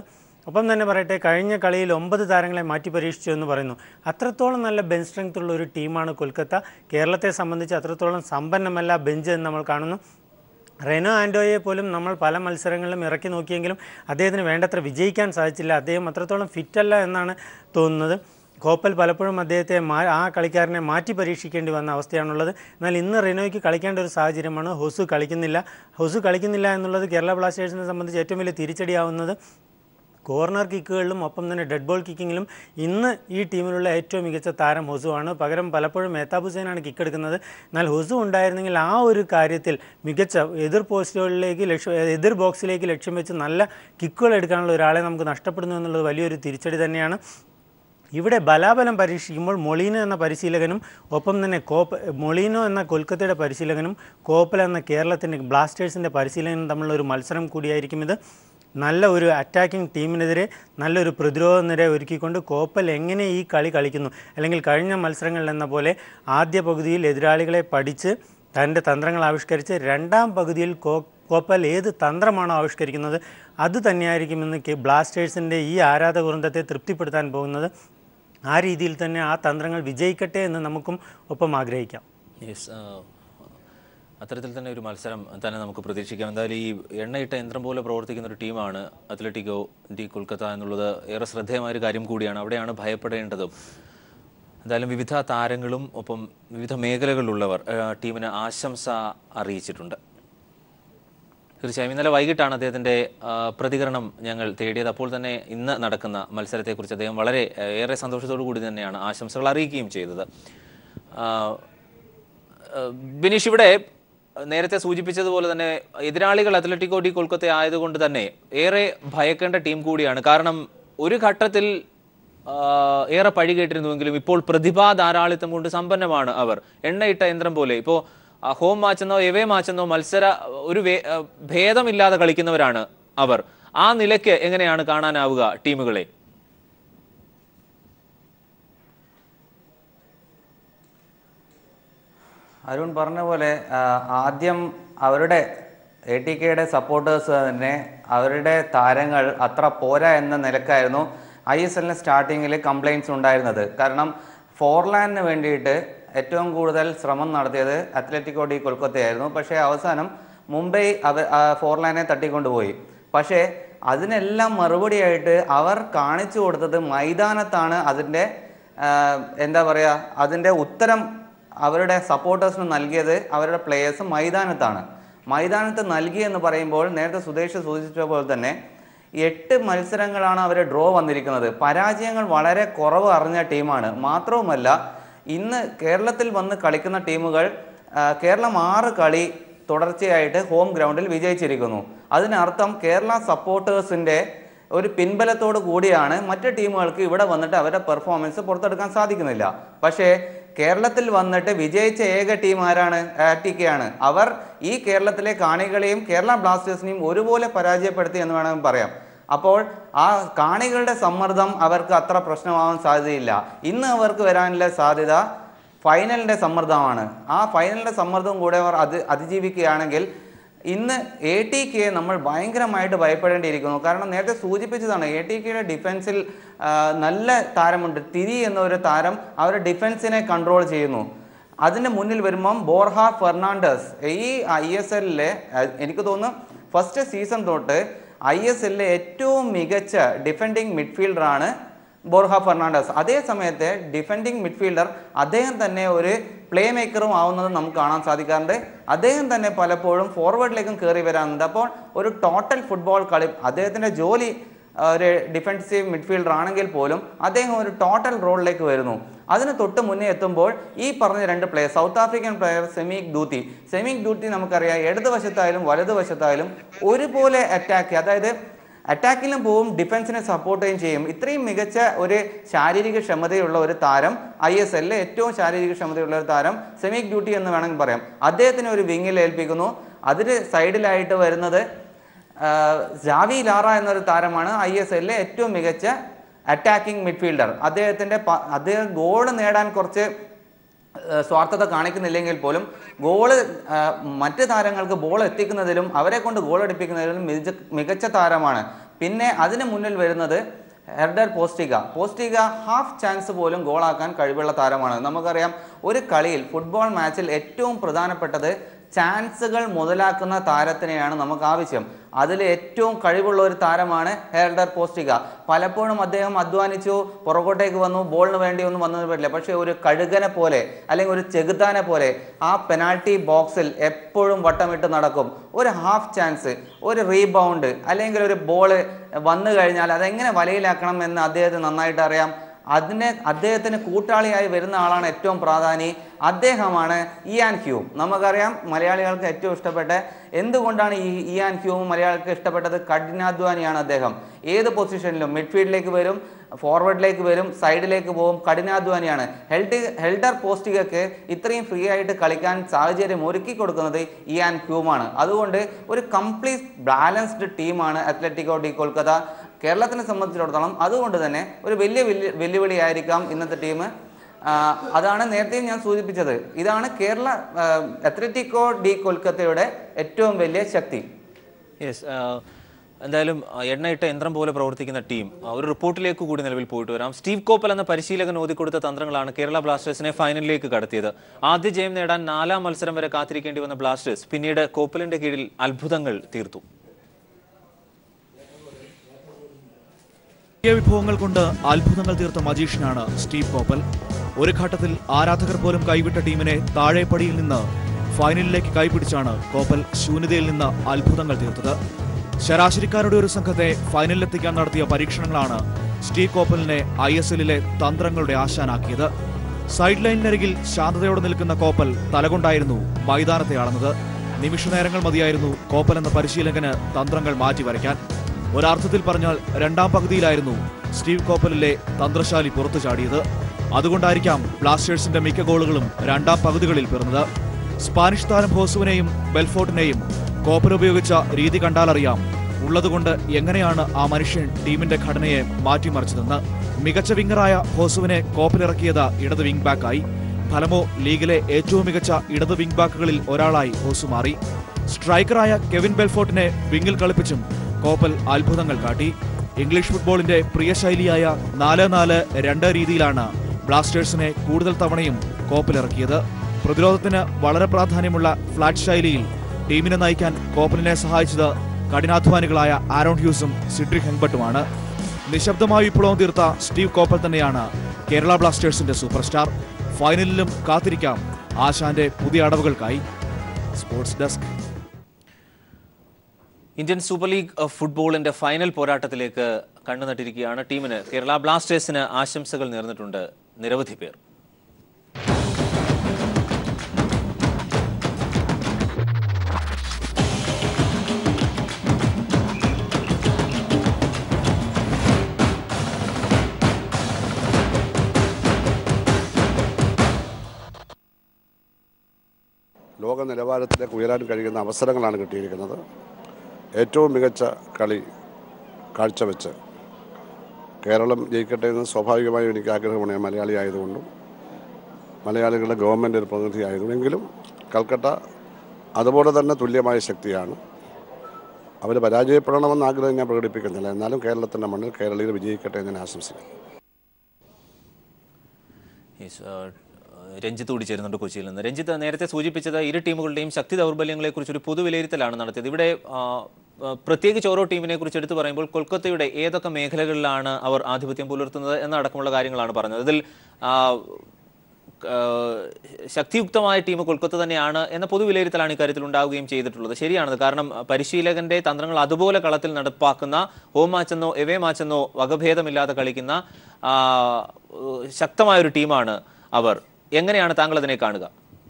ഒപ്പം തന്നെ പറയട്ടെ കഴിഞ്ഞ കളിയിൽ ഒമ്പത് താരങ്ങളെ മാറ്റി പരീക്ഷിച്ചു എന്ന് പറയുന്നു അത്രത്തോളം നല്ല ബെഞ്ച് സ്ട്രെങ്ത് ഉള്ള ഒരു ടീമാണ് കൊൽക്കത്ത കേരളത്തെ സംബന്ധിച്ച് അത്രത്തോളം സമ്പന്നമല്ല ബെഞ്ച് എന്ന് നമ്മൾ കാണുന്നു റെനോ ആൻഡോയെ പോലും നമ്മൾ പല മത്സരങ്ങളിലും ഇറക്കി നോക്കിയെങ്കിലും അദ്ദേഹത്തിന് വേണ്ടത്ര വിജയിക്കാൻ സാധിച്ചില്ല അദ്ദേഹം അത്രത്തോളം ഫിറ്റല്ല എന്നാണ് തോന്നുന്നത് കോപ്പൽ പലപ്പോഴും അദ്ദേഹത്തെ മാ ആ കളിക്കാരനെ മാറ്റി പരീക്ഷിക്കേണ്ടി വന്ന അവസ്ഥയാണുള്ളത് എന്നാൽ ഇന്ന് റെനോയ്ക്ക് കളിക്കേണ്ട ഒരു സാഹചര്യമാണ് ഹൊസു കളിക്കുന്നില്ല ഹൊസു കളിക്കുന്നില്ല എന്നുള്ളത് കേരള ബ്ലാസ്റ്റേഴ്സിനെ സംബന്ധിച്ച് ഏറ്റവും വലിയ തിരിച്ചടിയാവുന്നത് കോർണർ കിക്കുകളിലും ഒപ്പം തന്നെ ഡെഡ് ബോൾ കിക്കിങ്ങിലും ഇന്ന് ഈ ടീമിലുള്ള ഏറ്റവും മികച്ച താരം ഹൊസുവാണ് പകരം പലപ്പോഴും മേത്താബ് ഹുസൈനാണ് കിക്ക് എടുക്കുന്നത് എന്നാൽ ഹൊസു ഉണ്ടായിരുന്നെങ്കിൽ ആ ഒരു കാര്യത്തിൽ മികച്ച എതിർ പോസ്റ്റുകളിലേക്ക് ലക്ഷ്യം എതിർ ബോക്സിലേക്ക് ലക്ഷ്യം വെച്ച് നല്ല കിക്കുകൾ എടുക്കാനുള്ള ഒരാളെ നമുക്ക് നഷ്ടപ്പെടുന്നു എന്നുള്ളത് വലിയൊരു തിരിച്ചടി തന്നെയാണ് ഇവിടെ ബലാബലം പരീക്ഷിക്കുമ്പോൾ മൊളീനോ എന്ന പരിശീലകനും ഒപ്പം തന്നെ കോപ്പ് മൊളീനോ എന്ന കൊൽക്കത്തയുടെ പരിശീലകനും കോപ്പൽ എന്ന കേരളത്തിൻ്റെ ബ്ലാസ്റ്റേഴ്സിൻ്റെ പരിശീലകനും തമ്മിലുള്ള ഒരു മത്സരം കൂടിയായിരിക്കും ഇത് നല്ല ഒരു അറ്റാക്കിംഗ് ടീമിനെതിരെ നല്ലൊരു പ്രതിരോധ നിര ഒരുക്കിക്കൊണ്ട് കോപ്പൽ എങ്ങനെ ഈ കളി കളിക്കുന്നു അല്ലെങ്കിൽ കഴിഞ്ഞ മത്സരങ്ങളിൽ എന്ന പോലെ ആദ്യ പകുതിയിൽ എതിരാളികളെ പഠിച്ച് തൻ്റെ തന്ത്രങ്ങൾ ആവിഷ്കരിച്ച് രണ്ടാം പകുതിയിൽ കോ കോപ്പൽ ഏത് തന്ത്രമാണോ ആവിഷ്കരിക്കുന്നത് അത് തന്നെയായിരിക്കുമെന്ന് കെ ബ്ലാസ്റ്റേഴ്സിൻ്റെ ഈ ആരാധക വൃന്ദത്തെ തൃപ്തിപ്പെടുത്താൻ പോകുന്നത് ആ രീതിയിൽ തന്നെ ആ തന്ത്രങ്ങൾ വിജയിക്കട്ടെ എന്ന് നമുക്കും ഒപ്പം ആഗ്രഹിക്കാം യെസ് അത്തരത്തിൽ തന്നെ ഒരു മത്സരം തന്നെ നമുക്ക് പ്രതീക്ഷിക്കാം എന്തായാലും ഈ എണ്ണയിട്ട യന്ത്രം പോലെ പ്രവർത്തിക്കുന്ന ഒരു ടീമാണ് അത്ലറ്റിക്കോ ഡി കൊൽക്കത്ത എന്നുള്ളത് ഏറെ ശ്രദ്ധേയമായ ഒരു കാര്യം കൂടിയാണ് അവിടെയാണ് ഭയപ്പെടേണ്ടതും എന്തായാലും വിവിധ താരങ്ങളും ഒപ്പം വിവിധ മേഖലകളിലുള്ളവർ ആ, ടീമിന് ആശംസ അറിയിച്ചിട്ടുണ്ട് തീർച്ചയായും ഇന്നലെ വൈകിട്ടാണ് അദ്ദേഹത്തിന്റെ ആ, പ്രതികരണം ഞങ്ങൾ തേടിയത് അപ്പോൾ തന്നെ ഇന്ന് നടക്കുന്ന മത്സരത്തെക്കുറിച്ച് അദ്ദേഹം വളരെ ആ, ഏറെ സന്തോഷത്തോടു കൂടി തന്നെയാണ് ആശംസകൾ അറിയിക്കുകയും ചെയ്തത് ആ, ആ, ബിനീഷ് ഇവിടെ നേരത്തെ സൂചിപ്പിച്ചതുപോലെ തന്നെ എതിരാളികൾ അത്ലറ്റിക്കോ ഡി കൊൽക്കത്ത ആയതുകൊണ്ട് തന്നെ ഏറെ ഭയക്കേണ്ട ടീം കൂടിയാണ് കാരണം ഒരു ഘട്ടത്തിൽ ആ, ഏറെ പഴി കേട്ടിരുന്നുവെങ്കിലും ഇപ്പോൾ പ്രതിഭാ ധാരാളിത്തം കൊണ്ട് സമ്പന്നമാണ് അവർ എണ്ണയിട്ട യന്ത്രം പോലെ ഇപ്പോൾ ഹോം മാച്ചെന്നോ എവേ മാച്ചെന്നോ മത്സര ഒരു വേ- ആ, ഭേദമില്ലാതെ കളിക്കുന്നവരാണ് അവർ ആ നിലയ്ക്ക് എങ്ങനെയാണ് കാണാനാവുക ടീമുകളെ അരുൺ പറഞ്ഞ പോലെ ആ, ആദ്യം അവരുടെ എ ടി കെയുടെ സപ്പോർട്ടേഴ്സ് തന്നെ അവരുടെ താരങ്ങൾ അത്ര പോരാ എന്ന നിലക്കായിരുന്നു ഐ എസ് എല്ലിന് സ്റ്റാർട്ടിങ്ങിൽ കംപ്ലയിൻസ് ഉണ്ടായിരുന്നത് കാരണം ഫോർലാൻഡിന് വേണ്ടിയിട്ട് ഏറ്റവും കൂടുതൽ ശ്രമം നടത്തിയത് അത്ലറ്റിക്കോ ഡി കൊൽക്കത്തയായിരുന്നു പക്ഷേ അവസാനം മുംബൈ അവ ആ, ഫോർലാൻഡിനെ തട്ടിക്കൊണ്ടുപോയി പക്ഷേ അതിനെല്ലാം മറുപടിയായിട്ട് അവർ കാണിച്ചു കൊടുത്തത് മൈതാനത്താണ് അതിൻ്റെ ആ, എന്താ പറയുക അതിൻ്റെ ഉത്തരം അവരുടെ സപ്പോർട്ടേഴ്സിന് നൽകിയത് അവരുടെ പ്ലേയേഴ്സ് മൈതാനത്താണ് മൈതാനത്ത് നൽകി എന്ന് പറയുമ്പോൾ നേരത്തെ സുദേശ് സൂചിപ്പിച്ച പോലെ തന്നെ എട്ട് മത്സരങ്ങളാണ് അവർ ഡ്രോ വന്നിരിക്കുന്നത് പരാജയങ്ങൾ വളരെ കുറവ് അറിഞ്ഞ ടീമാണ് മാത്രവുമല്ല ഇന്ന് കേരളത്തിൽ വന്ന് കളിക്കുന്ന ടീമുകൾ ആ, കേരളം ആറ് കളി തുടർച്ചയായിട്ട് ഹോം ഗ്രൗണ്ടിൽ വിജയിച്ചിരിക്കുന്നു അതിനർത്ഥം കേരള സപ്പോർട്ടേഴ്സിൻ്റെ ഒരു പിൻബലത്തോട് കൂടിയാണ് മറ്റ് ടീമുകൾക്ക് ഇവിടെ വന്നിട്ട് അവരുടെ പെർഫോമൻസ് പുറത്തെടുക്കാൻ സാധിക്കുന്നില്ല പക്ഷേ കേരളത്തിൽ വന്നിട്ട് വിജയിച്ച ഏക ടീം ആരാണ് ആറ്റിക്കയാണ് അവർ ഈ കേരളത്തിലെ കാണികളെയും കേരള ബ്ലാസ്റ്റേഴ്സിനെയും ഒരുപോലെ പരാജയപ്പെടുത്തി എന്ന് വേണമെങ്കിൽ പറയാം അപ്പോൾ ആ കാണികളുടെ സമ്മർദ്ദം അവർക്ക് അത്ര പ്രശ്നമാവാൻ സാധ്യതയില്ല ഇന്ന് അവർക്ക് വരാനുള്ള സാധ്യത ഫൈനലിൻ്റെ സമ്മർദ്ദമാണ് ആ ഫൈനലിൻ്റെ സമ്മർദ്ദം കൂടെ അവർ അത് അതിജീവിക്കുകയാണെങ്കിൽ ഇന്ന് എ ടി കെയെ നമ്മൾ ഭയങ്കരമായിട്ട് ഭയപ്പെടേണ്ടിയിരിക്കുന്നു കാരണം നേരത്തെ സൂചിപ്പിച്ചതാണ് എ ടി കെയുടെ ഡിഫൻസിൽ ആ, നല്ല താരമുണ്ട് തിരി എന്നൊരു താരം അവരുടെ ഡിഫൻസിനെ കൺട്രോൾ ചെയ്യുന്നു അതിന് മുന്നിൽ വരുമ്പം ബോർഹ ഫെർണാണ്ടസ് ഈ ഐ എസ് എല്ലിലെ എനിക്ക് തോന്നുന്നു ഫസ്റ്റ് സീസൺ തൊട്ട് ഐ എസ് എല്ലിലെ ഏറ്റവും മികച്ച ഡിഫൻഡിങ് മിഡ്ഫീൽഡറാണ് ബോർഹ ഫെർണാണ്ടസ് അതേ സമയത്ത് ഡിഫൻഡിങ് മിഡ്ഫീൽഡർ അദ്ദേഹം തന്നെ ഒരു പ്ലേ മേക്കറും ആവുന്നത് നമുക്ക് കാണാൻ സാധിക്കാറുണ്ട് അദ്ദേഹം തന്നെ പലപ്പോഴും ഫോർവേഡിലേക്കും കയറി വരാറുണ്ട് അപ്പോൾ ഒരു ടോട്ടൽ ഫുട്ബോൾ കളി അദ്ദേഹത്തിൻ്റെ ജോലി ആ, ഒരു ഡിഫൻസീവ് മിഡ്ഫീൽഡർ ആണെങ്കിൽ പോലും അദ്ദേഹം ഒരു ടോട്ടൽ റോളിലേക്ക് വരുന്നു അതിന് തൊട്ട് മുന്നേ എത്തുമ്പോൾ ഈ പറഞ്ഞ രണ്ട് player south African player Sameehg Doutie Sameehg Doutie നമുക്കറിയാം ഇടതുവശത്തായാലും വലതുവശത്തായാലും ഒരുപോലെ അറ്റാക്ക് അതായത് അറ്റാക്കിലും പോവും ഡിഫൻസിനെ സപ്പോർട്ട് ചെയ്യുകയും ചെയ്യും ഇത്രയും മികച്ച ഒരു ശാരീരിക ക്ഷമതയുള്ള ഒരു താരം ഐ എസ് എല്ലിലെ ഏറ്റവും ശാരീരിക ക്ഷമതയുള്ള ഒരു താരം സെമിക് ഡ്യൂട്ടി എന്ന് വേണമെങ്കിൽ പറയാം അദ്ദേഹത്തിന് ഒരു വിങ്ങിൽ ഏൽപ്പിക്കുന്നു അതിന് സൈഡിലായിട്ട് വരുന്നത് ആ, ജാവി ലാറ എന്നൊരു താരമാണ് ഐ എസ് എല്ലിലെ ഏറ്റവും മികച്ച അറ്റാക്കിംഗ് മിഡ്ഫീൽഡർ അദ്ദേഹത്തിൻ്റെ പ- അദ്ദേഹം ഗോൾ നേടാൻ കുറച്ച് ഏഹ് സ്വാർത്ഥത കാണിക്കുന്നില്ലെങ്കിൽ പോലും ഗോള് ഏഹ് മറ്റ് താരങ്ങൾക്ക് ബോൾ എത്തിക്കുന്നതിലും അവരെ കൊണ്ട് ഗോൾ അടിപ്പിക്കുന്നതിലും മികച്ച മികച്ച താരമാണ് പിന്നെ അതിന് മുന്നിൽ വരുന്നത് ഹെർഡർ പോസ്റ്റിക പോസ്റ്റിക ഹാഫ് ചാൻസ് പോലും ഗോളാക്കാൻ കഴിവുള്ള താരമാണ് നമുക്കറിയാം ഒരു കളിയിൽ ഫുട്ബോൾ മാച്ചിൽ ഏറ്റവും പ്രധാനപ്പെട്ടത് ചാൻസുകൾ മുതലാക്കുന്ന താരത്തിനെയാണ് നമുക്ക് ആവശ്യം അതിൽ ഏറ്റവും കഴിവുള്ള ഒരു താരമാണ് ഹെർഡർ പോസ്റ്റിക പലപ്പോഴും അദ്ദേഹം അധ്വാനിച്ചു പുറകോട്ടേക്ക് വന്നു ബോളിന് വേണ്ടി ഒന്നും വന്നത് പറ്റില്ല പക്ഷേ ഒരു കഴുകനെ പോലെ അല്ലെങ്കിൽ ഒരു ചെകുത്താനെ പോലെ ആ പെനാൾട്ടി ബോക്സിൽ എപ്പോഴും വട്ടമിട്ട് നടക്കും ഒരു ഹാഫ് ചാൻസ് ഒരു റീബൗണ്ട് അല്ലെങ്കിൽ ഒരു ബോള് വന്നു കഴിഞ്ഞാൽ അതെങ്ങനെ വലയിലാക്കണം എന്ന് അദ്ദേഹത്തിന് നന്നായിട്ട് അറിയാം അതിനെ അദ്ദേഹത്തിന് കൂട്ടാളിയായി വരുന്ന ആളാണ് ഏറ്റവും പ്രാധാന്യം അദ്ദേഹമാണ് ഇയാൻ ഹ്യൂം നമുക്കറിയാം മലയാളികൾക്ക് ഏറ്റവും ഇഷ്ടപ്പെട്ട എന്തുകൊണ്ടാണ് ഈ ഇയാൻ ഹ്യൂം മലയാളികൾക്ക് ഇഷ്ടപ്പെട്ടത് കഠിനാധ്വാനിയാണ് അദ്ദേഹം ഏത് പൊസിഷനിലും മിഡ്ഫീൽഡിലേക്ക് വരും ഫോർവേഡിലേക്ക് വരും സൈഡിലേക്ക് പോകും കഠിനാധ്വാനിയാണ് ഹെൽഡ് ഹെൽഡർ പോസ്റ്റികൾക്ക് ഇത്രയും ഫ്രീ ആയിട്ട് കളിക്കാൻ സാഹചര്യം ഒരുക്കി കൊടുക്കുന്നത് ഇയാൻ ഹ്യൂമാണ് അതുകൊണ്ട് ഒരു കംപ്ലീറ്റ് ബാലൻസ്ഡ് ടീമാണ് അത്ലറ്റിക്കോ ഡി കൊൽക്കത്ത കേരളത്തിനെ സംബന്ധിച്ചിടത്തോളം അതുകൊണ്ട് തന്നെ ഒരു വലിയ വെല്ലു വെല്ലുവിളിയായിരിക്കാം ഇന്നത്തെ ടീം അതാണ് നേരത്തെയും ഞാൻ സൂചിപ്പിച്ചത് ഇതാണ് കേരള ആ, അത്ലറ്റിക്കോ ഡി കൊൽക്കത്തയുടെ ഏറ്റവും വലിയ ശക്തി യെസ് എന്തായാലും ആ, എണ്ണയിട്ട യന്ത്രം പോലെ പ്രവർത്തിക്കുന്ന ടീം ആ, ഒരു റിപ്പോർട്ടിലേക്ക് കൂടി നിലവിൽ പോയിട്ട് വരാം സ്റ്റീവ് കോപ്പൽ എന്ന പരിശീലകൻ ഓതിക്കൊടുത്ത തന്ത്രങ്ങളാണ് കേരള ബ്ലാസ്റ്റേഴ്സിനെ ഫൈനലിലേക്ക് കടത്തിയത് ആദ്യ ജയം നേടാൻ നാലാം മത്സരം വരെ കാത്തിരിക്കേണ്ടി വന്ന ബ്ലാസ്റ്റേഴ്സ് പിന്നീട് കോപ്പലിന്റെ കീഴിൽ അത്ഭുതങ്ങൾ തീർത്തു പുതിയ വിഭവങ്ങൾ കൊണ്ട് അത്ഭുതങ്ങൾ തീർത്ത മജീഷ്യനാണ് സ്റ്റീവ് കോപ്പൽ ഒരു ഘട്ടത്തിൽ ആരാധകർ പോലും കൈവിട്ട ടീമിനെ താഴെപ്പടിയിൽ നിന്ന് ഫൈനലിലേക്ക് കൈപിടിച്ചാണ് കോപ്പൽ ശൂന്യതയിൽ നിന്ന് അത്ഭുതങ്ങൾ തീർത്തത് ശരാശരിക്കാരുടെ ഒരു സംഘത്തെ ഫൈനലിലെത്തിക്കാൻ നടത്തിയ പരീക്ഷണങ്ങളാണ് സ്റ്റീവ് കോപ്പലിനെ ഐ എസ് എല്ലിലെ തന്ത്രങ്ങളുടെ ആശാനാക്കിയത് സൈഡ് ലൈനിനരികിൽ ശാന്തതയോടെ നിൽക്കുന്ന കോപ്പൽ തലകൊണ്ടായിരുന്നു മൈതാനത്തെ ആളുന്നത് നിമിഷനേരങ്ങൾ മതിയായിരുന്നു കോപ്പൽ എന്ന പരിശീലകന് തന്ത്രങ്ങൾ മാറ്റിവരയ്ക്കാൻ ഒരർത്ഥത്തിൽ പറഞ്ഞാൽ രണ്ടാം പകുതിയിലായിരുന്നു സ്റ്റീവ് കോപ്പലിലെ തന്ത്രശാലി പുറത്തു ചാടിയത് അതുകൊണ്ടായിരിക്കാം ബ്ലാസ്റ്റേഴ്സിന്റെ മിക്ക ഗോളുകളും രണ്ടാം പകുതികളിൽ പിറന്നത് സ്പാനിഷ് താരം ഹോസുവിനെയും ബെൽഫോർട്ടിനെയും കോപ്പൽ ഉപയോഗിച്ച രീതി കണ്ടാലറിയാം ഉള്ളതുകൊണ്ട് എങ്ങനെയാണ് ആ മനുഷ്യൻ ടീമിന്റെ ഘടനയെ മാറ്റിമറിച്ചതെന്ന് മികച്ച വിങ്ങറായ ഹോസുവിനെ കോപ്പലിറക്കിയത് ഇടത് വിംഗ് ബാക്കായി ഫലമോ ലീഗിലെ ഏറ്റവും മികച്ച ഇടത് വിംഗ് ബാക്കുകളിൽ ഒരാളായി ഹോസു മാറി സ്ട്രൈക്കറായ കെവിൻ ബെൽഫോർട്ടിനെ വിങ്ങിൽ കളിപ്പിച്ചും കോപ്പൽ അത്ഭുതങ്ങൾ കാട്ടി ഇംഗ്ലീഷ് ഫുട്ബോളിന്റെ പ്രിയ ശൈലിയായ നാല് നാല് രണ്ട് രീതിയിലാണ് ബ്ലാസ്റ്റേഴ്സിനെ കൂടുതൽ തവണയും കോപ്പലിറക്കിയത് പ്രതിരോധത്തിന് വളരെ പ്രാധാന്യമുള്ള ഫ്ലാറ്റ് ശൈലിയിൽ ടീമിനെ നയിക്കാൻ കോപ്പലിനെ സഹായിച്ചത് കഠിനാധ്വാനികളായ ആരോൺ ഹ്യൂസും സിഡ്രിക് ഹെങ്ബട്ടുമാണ് നിശബ്ദമായി വിപ്ലവം തീർത്ത സ്റ്റീവ് കോപ്പൽ തന്നെയാണ് കേരള ബ്ലാസ്റ്റേഴ്സിന്റെ സൂപ്പർ സ്റ്റാർ ഫൈനലിലും കാത്തിരിക്കാം ആശാന്റെ പുതിയ അടവുകൾക്കായി sports desk Indian super league ah, ഫുട്ബോളിന്റെ ഫൈനൽ പോരാട്ടത്തിലേക്ക് കണ്ണുനട്ടിരിക്കുകയാണ് ടീമിന് കേരള ബ്ലാസ്റ്റേഴ്സിന് ആശംസകൾ നേർന്നിട്ടുണ്ട് നിരവധി പേർ ലോക നിലവാരത്തിലേക്ക് ഉയരാൻ കഴിയുന്ന അവസരങ്ങളാണ് കിട്ടിയിരിക്കുന്നത് ഏറ്റവും മികച്ച കളി കാഴ്ചവെച്ച് കേരളം ജയിക്കട്ടെ എന്ന് സ്വാഭാവികമായും എനിക്ക് ആഗ്രഹമാണ് ഞാൻ മലയാളി ആയതുകൊണ്ടും മലയാളികളുടെ ഗവൺമെൻറ് ഒരു പ്രതിനിധി ആയതുകൊണ്ടെങ്കിലും കൽക്കട്ട അതുപോലെ തന്നെ തുല്യമായ ശക്തിയാണ് അവർ പരാജയപ്പെടണമെന്ന് ആഗ്രഹം ഞാൻ പ്രകടിപ്പിക്കുന്നില്ല എന്നാലും കേരളത്തിൻ്റെ മണ്ണിൽ കേരളീയർ വിജയിക്കട്ടെ എന്ന് ഞാൻ ആശംസിക്കുന്നു യെസ്, ആഹ്, രഞ്ജിത്ത് കൂടി ചേരുന്നുണ്ട് കൊച്ചിയിൽ നിന്ന് രഞ്ജിത്ത് നേരത്തെ സൂചിപ്പിച്ചത് ഇരു ടീമുകളുടെയും ശക്തി ദൗർബല്യങ്ങളെ കുറിച്ച് ഒരു പൊതു വിലയിരുത്തലാണ് നടത്തിയത് ഇവിടെ ആഹ്, ആഹ്, പ്രത്യേകിച്ച് ഓരോ ടീമിനെ കുറിച്ച് എടുത്തു പറയുമ്പോൾ കൊൽക്കത്തയുടെ ഏതൊക്കെ മേഖലകളിലാണ് അവർ ആധിപത്യം പുലർത്തുന്നത് എന്നടക്കമുള്ള കാര്യങ്ങളാണ് പറഞ്ഞത് ഇതിൽ ആഹ്, ആഹ്, ശക്തിയുക്തമായ ടീം കൊൽക്കത്ത തന്നെയാണ് എന്ന പൊതു വിലയിരുത്തലാണ് ഇക്കാര്യത്തിൽ ഉണ്ടാവുകയും ചെയ്തിട്ടുള്ളത് ശരിയാണത് കാരണം പരിശീലകന്റെ തന്ത്രങ്ങൾ അതുപോലെ കളത്തിൽ നടപ്പാക്കുന്ന ഹോം മാച്ചെന്നോ എവേ മാച്ചെന്നോ വകഭേദമില്ലാതെ കളിക്കുന്ന ആഹ്, ശക്തമായ ഒരു ടീമാണ് അവർ എങ്ങനെയാണ് താങ്കൾ അതിനെ കാണുക